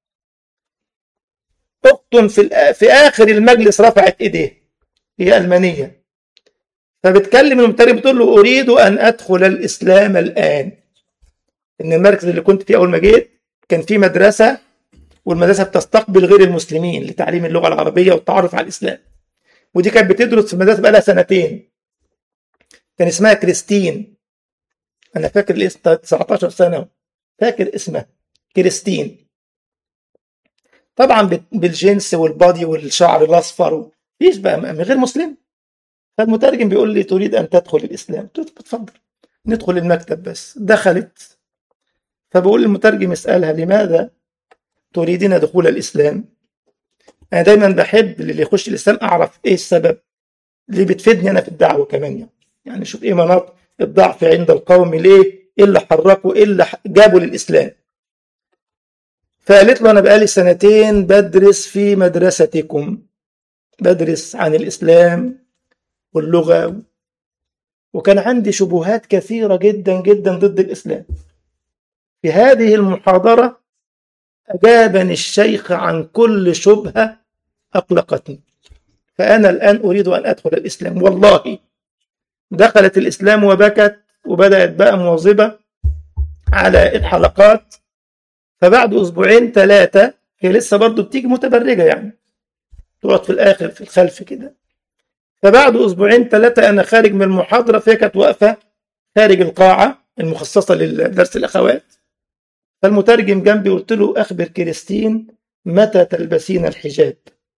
اخت في الآ- في اخر المجلس رفعت ايديها هي المانيه فبتكلم المترجم بتقول له اريد ان ادخل الاسلام الان ان المركز اللي كنت فيه اول ما جيت كان في مدرسه والمدرسه بتستقبل غير المسلمين لتعليم اللغه العربيه والتعرف على الاسلام ودي كانت بتدرس في المدرسه بقى لها سنتين كان اسمها كريستين انا فاكر الاسم 19 سنه فاكر اسمها كريستين طبعا بت- بالجنس والبادي والشعر الاصفر مفيش بقى من غير مسلم فالمترجم بيقول لي تريد ان تدخل الاسلام قلت له اتفضل ندخل المكتب بس دخلت فبقول المترجم اسالها لماذا تريدين دخول الاسلام انا دايما بحب اللي يخش الاسلام اعرف ايه السبب اللي بتفيدني انا في الدعوه كمان يعني يعني شوف ايه مناط الضعف عند القوم ليه ايه اللي حركوا ايه اللي جابوا للاسلام فقالت له انا بقالي سنتين بدرس في مدرستكم بدرس عن الاسلام واللغه وكان عندي شبهات كثيره جدا جدا ضد الاسلام في هذه المحاضره اجابني الشيخ عن كل شبهه اقلقتني فانا الان اريد ان ادخل الاسلام والله دخلت الاسلام وبكت وبدات بقى مواظبه على الحلقات فبعد اسبوعين ثلاثه هي لسه برضه بتيجي متبرجه يعني تقعد في الاخر في الخلف كده فبعد اسبوعين ثلاثه انا خارج من المحاضره فهي كانت واقفه خارج القاعه المخصصه لدرس الاخوات فالمترجم جنبي قلت له اخبر كريستين متى تلبسين الحجاب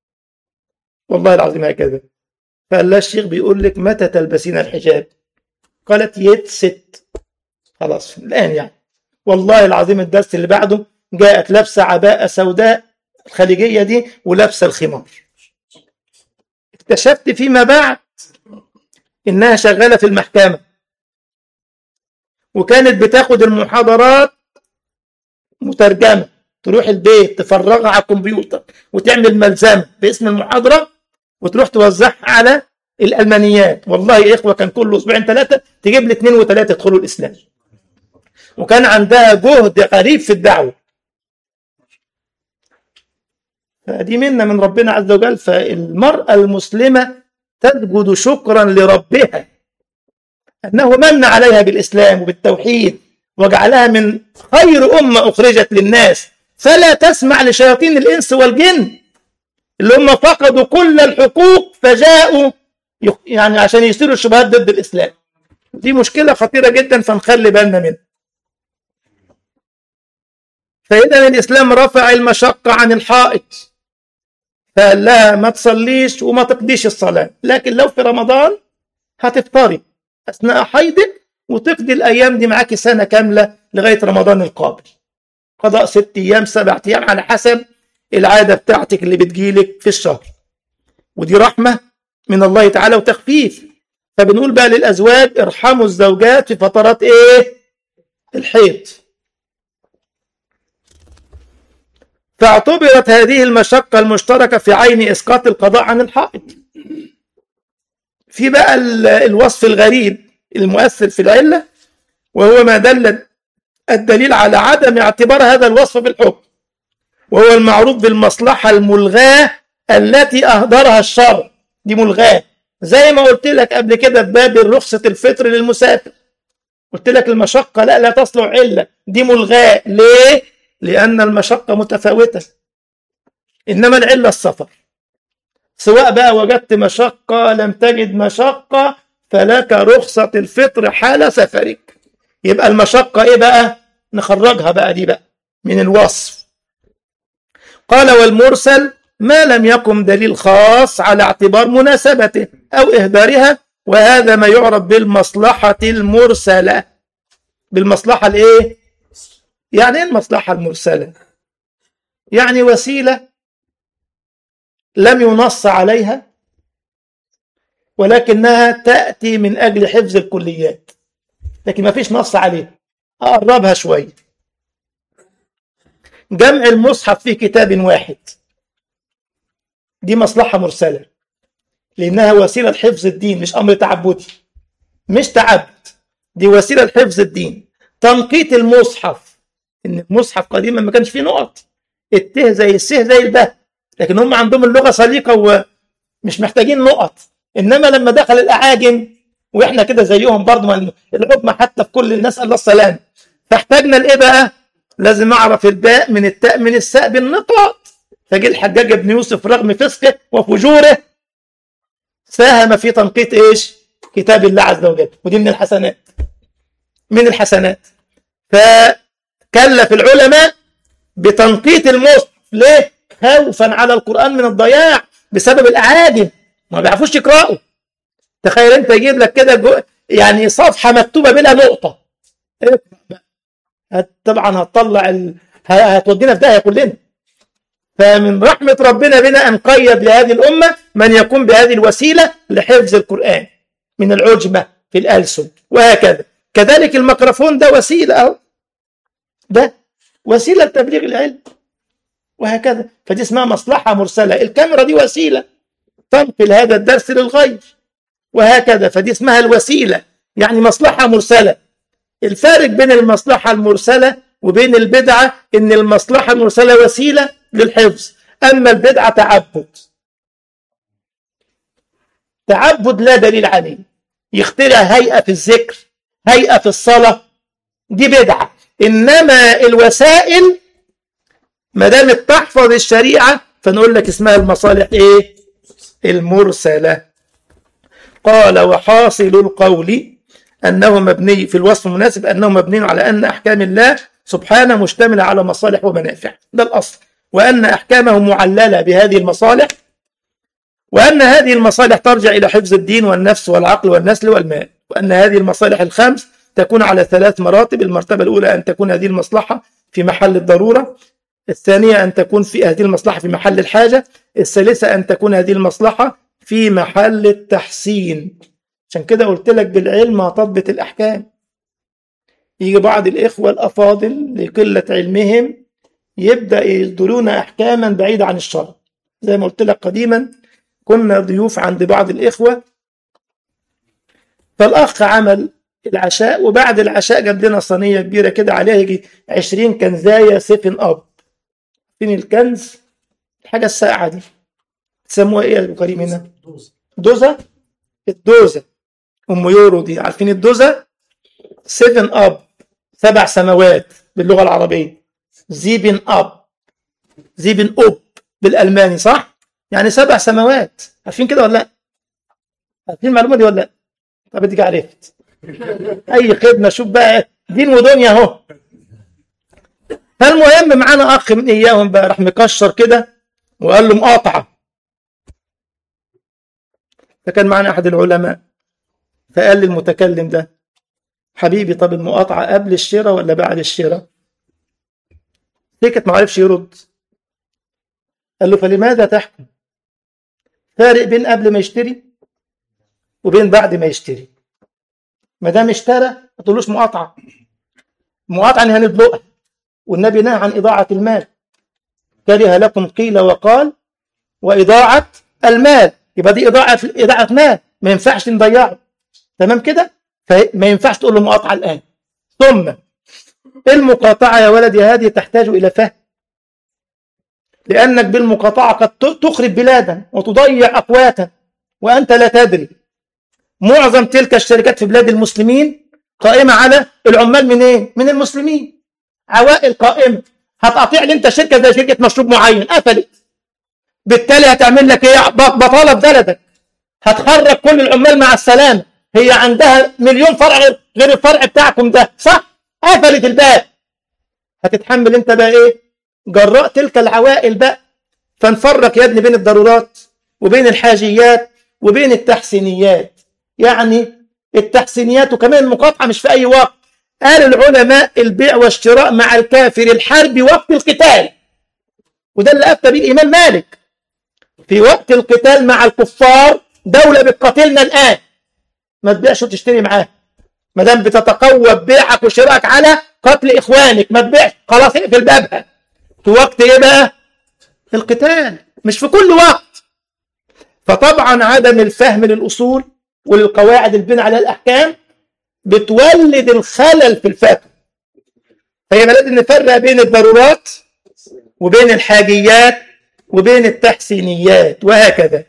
والله العظيم هكذا فقال لها الشيخ بيقول لك متى تلبسين الحجاب قالت يت ست خلاص الان يعني والله العظيم الدرس اللي بعده جاءت لابسه عباءه سوداء الخليجيه دي ولابسه الخمار اكتشفت فيما بعد انها شغاله في المحكمه وكانت بتاخد المحاضرات مترجمه تروح البيت تفرغها على الكمبيوتر وتعمل ملزمه باسم المحاضره وتروح توزعها على الالمانيات والله يا اخوه كان كل اسبوعين ثلاثه تجيب لي اثنين وثلاثه يدخلوا الاسلام وكان عندها جهد غريب في الدعوه فدي منا من ربنا عز وجل فالمراه المسلمه تسجد شكرا لربها انه من عليها بالاسلام وبالتوحيد وجعلها من خير امه اخرجت للناس فلا تسمع لشياطين الانس والجن اللي هم فقدوا كل الحقوق فجاءوا يخ- يعني عشان يصيروا الشبهات ضد الاسلام دي مشكله خطيره جدا فنخلي بالنا منها فاذا الاسلام رفع المشقه عن الحائط فقال لها ما تصليش وما تقضيش الصلاه لكن لو في رمضان هتفطري اثناء حيضك وتقضي الايام دي معاكي سنه كامله لغايه رمضان القابل قضاء ست ايام سبع ايام على حسب العاده بتاعتك اللي بتجيلك في الشهر ودي رحمه من الله تعالى وتخفيف فبنقول بقى للازواج ارحموا الزوجات في فترات ايه الحيض فاعتبرت هذه المشقة المشتركة في عين إسقاط القضاء عن الحائط في بقى ال- الوصف الغريب المؤثر في العلة وهو ما دل الدليل على عدم اعتبار هذا الوصف في الحكم وهو المعروف بالمصلحة الملغاة التي أهدرها الشرع دي ملغاة زي ما قلت لك قبل كده في باب رخصة الفطر للمسافر قلت لك المشقة لا لا تصلح علة دي ملغاة ليه؟ لأن المشقة متفاوتة إنما العلة السفر سواء بقى وجدت مشقة لم تجد مشقة فلك رخصة الفطر حال سفرك يبقى المشقة إيه بقى؟ نخرجها بقى دي بقى من الوصف قال والمرسل ما لم يقم دليل خاص على اعتبار مناسبته أو إهدارها وهذا ما يعرف بالمصلحة المرسلة بالمصلحة الإيه؟ يعني إيه المصلحة المرسلة؟ يعني وسيلة لم ينص عليها ولكنها تأتي من أجل حفظ الكليات لكن ما فيش نص عليها أقربها شوية جمع المصحف في كتاب واحد دي مصلحة مرسلة لأنها وسيلة لحفظ الدين مش أمر تعبدي مش تعبد دي وسيلة لحفظ الدين تنقيط المصحف إن المصحف قديما ما كانش فيه نقط الته زي السه زي الباء لكن هم عندهم اللغة سليقة ومش محتاجين نقط إنما لما دخل الأعاجم وإحنا كده زيهم برضه ما العظمى حتى في كل الناس الله السلام فاحتاجنا لإيه بقى؟ لازم أعرف الباء من التاء من الساء بالنقاط فجه الحجاج بن يوسف رغم فسقه وفجوره ساهم في تنقيط ايش؟ كتاب الله عز وجل ودي من الحسنات من الحسنات فكلف العلماء بتنقيط المصحف ليه؟ خوفا على القرآن من الضياع بسبب الأعاجم ما بيعرفوش يقرأوا تخيل انت يجيب لك كده جو... يعني صفحة مكتوبة بلا نقطة اقرأ بقى. هت- طبعا هتطلع ال... ه- هتودينا في داهية كلنا فمن رحمة ربنا بنا أن قيد لهذه الأمة من يقوم بهذه الوسيلة لحفظ القرآن من العجمة في الألسن وهكذا كذلك الميكروفون ده وسيلة أهو ده وسيلة لتبليغ العلم وهكذا فدي اسمها مصلحة مرسلة الكاميرا دي وسيلة تنقل هذا الدرس للغير وهكذا فدي اسمها الوسيلة يعني مصلحة مرسلة الفارق بين المصلحة المرسلة وبين البدعة إن المصلحة المرسلة وسيلة للحفظ أما البدعة تعبد تعبد لا دليل عليه يخترع هيئة في الذكر هيئة في الصلاة دي بدعة إنما الوسائل ما دامت تحفظ الشريعة فنقول لك اسمها المصالح إيه المرسلة قال وحاصل القول أنه مبني في الوصف المناسب أنه مبني على أن أحكام الله سبحانه مشتملة على مصالح ومنافع ده الأصل وأن أحكامه معللة بهذه المصالح وأن هذه المصالح ترجع إلى حفظ الدين والنفس والعقل والنسل والمال وأن هذه المصالح الخمس تكون على ثلاث مراتب المرتبة الأولى أن تكون هذه المصلحة في محل الضرورة الثانية أن تكون في هذه المصلحة في محل الحاجة الثالثة أن تكون هذه المصلحة في محل التحسين عشان كده قلت لك بالعلم هتضبط الأحكام يجي بعض الإخوة الأفاضل لقلة علمهم يبدأ يصدرون أحكاما بعيدة عن الشرع زي ما قلت لك قديما كنا ضيوف عند بعض الإخوة فالأخ عمل العشاء وبعد العشاء جاب لنا صينية كبيرة كده عليها يجي 20 كنزاية سيفن أب فين الكنز الحاجة الساقعة دي تسموها إيه يا أبو كريم هنا دوزة الدوزة أم يورو دي عارفين الدوزة سيفن أب سبع سماوات باللغة العربية زيبن أب زيبن أوب بالألماني صح؟ يعني سبع سماوات عارفين كده ولا لا؟ عارفين المعلومة دي ولا لا؟ طب اديك عرفت أي خدمة شوف بقى دين ودنيا أهو فالمهم معانا أخ من إياهم بقى راح مكشر كده وقال له مقاطعة فكان معنا أحد العلماء فقال للمتكلم ده حبيبي طب المقاطعة قبل الشراء ولا بعد الشراء؟ سكت ما عرفش يرد قال له فلماذا تحكم؟ فارق بين قبل ما يشتري وبين بعد ما يشتري ما دام اشترى ما تقولوش مقاطعة مقاطعة يعني هندلقها والنبي نهى عن إضاعة المال كره لكم قيل وقال وإضاعة المال يبقى دي إضاعة إضاعة مال ما ينفعش نضيعه تمام كده فما ينفعش تقول له مقاطعة الآن ثم المقاطعة يا ولدي هذه تحتاج إلى فهم لأنك بالمقاطعة قد تخرب بلادا وتضيع أقواتا وأنت لا تدري معظم تلك الشركات في بلاد المسلمين قائمة على العمال من إيه؟ من المسلمين عوائل قائمة هتقطيع لي أنت شركة زي شركة مشروب معين قفلت بالتالي هتعمل لك إيه بطالة في بلدك هتخرج كل العمال مع السلامة هي عندها مليون فرع غير الفرع بتاعكم ده صح؟ قفلت الباب هتتحمل أنت بقى إيه؟ جراء تلك العوائل بقى فنفرق يا ابني بين الضرورات وبين الحاجيات وبين التحسينيات يعني التحسينيات وكمان المقاطعة مش في أي وقت قال العلماء البيع والشراء مع الكافر الحرب وقت القتال وده اللي أفتى به الإمام مالك في وقت القتال مع الكفار دولة بتقاتلنا الآن ما تبيعش وتشتري معاه ما دام بتتقوى ببيعك وشرائك على قتل إخوانك ما تبيعش خلاص اقفل بابها في وقت إيه بقى؟ القتال مش في كل وقت فطبعا عدم الفهم للأصول وللقواعد البناء على الأحكام بتولد الخلل في الفتوى فهي لازم نفرق بين الضرورات وبين الحاجيات وبين التحسينيات وهكذا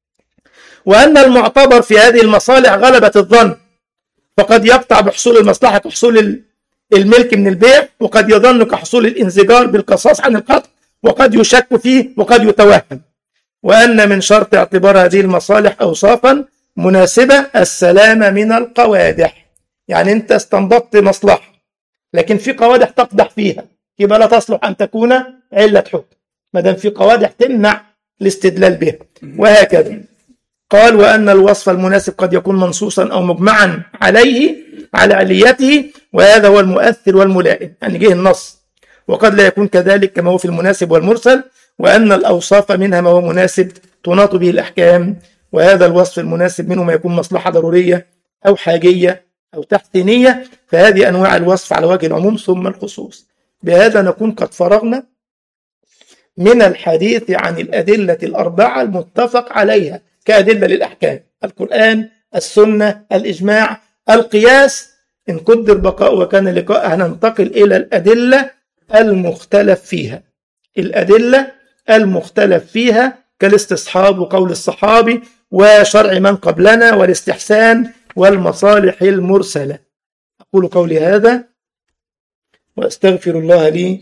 وأن المعتبر في هذه المصالح غلبة الظن فقد يقطع بحصول المصلحة كحصول الملك من البيع وقد يظن كحصول الانزجار بالقصاص عن القتل وقد يشك فيه وقد يتوهم وأن من شرط اعتبار هذه المصالح أوصافا مناسبة السلامة من القوادح يعني أنت استنبطت مصلحة لكن في قوادح تقدح فيها يبقى لا تصلح أن تكون علة حكم ما دام في قوادح تمنع الاستدلال بها وهكذا قال وأن الوصف المناسب قد يكون منصوصا أو مجمعا عليه على عليته وهذا هو المؤثر والملائم يعني جه النص وقد لا يكون كذلك كما هو في المناسب والمرسل وأن الأوصاف منها ما هو مناسب تناط به الأحكام وهذا الوصف المناسب منه ما يكون مصلحة ضرورية أو حاجية أو تحسينية فهذه أنواع الوصف على وجه العموم ثم الخصوص بهذا نكون قد فرغنا من الحديث عن الأدلة الأربعة المتفق عليها كأدلة للأحكام القرآن السنة الإجماع القياس إن قدر بقاء وكان لقاء هننتقل إلى الأدلة المختلف فيها الأدلة المختلف فيها كالاستصحاب وقول الصحابي وشرع من قبلنا والاستحسان والمصالح المرسلة أقول قولي هذا وأستغفر الله لي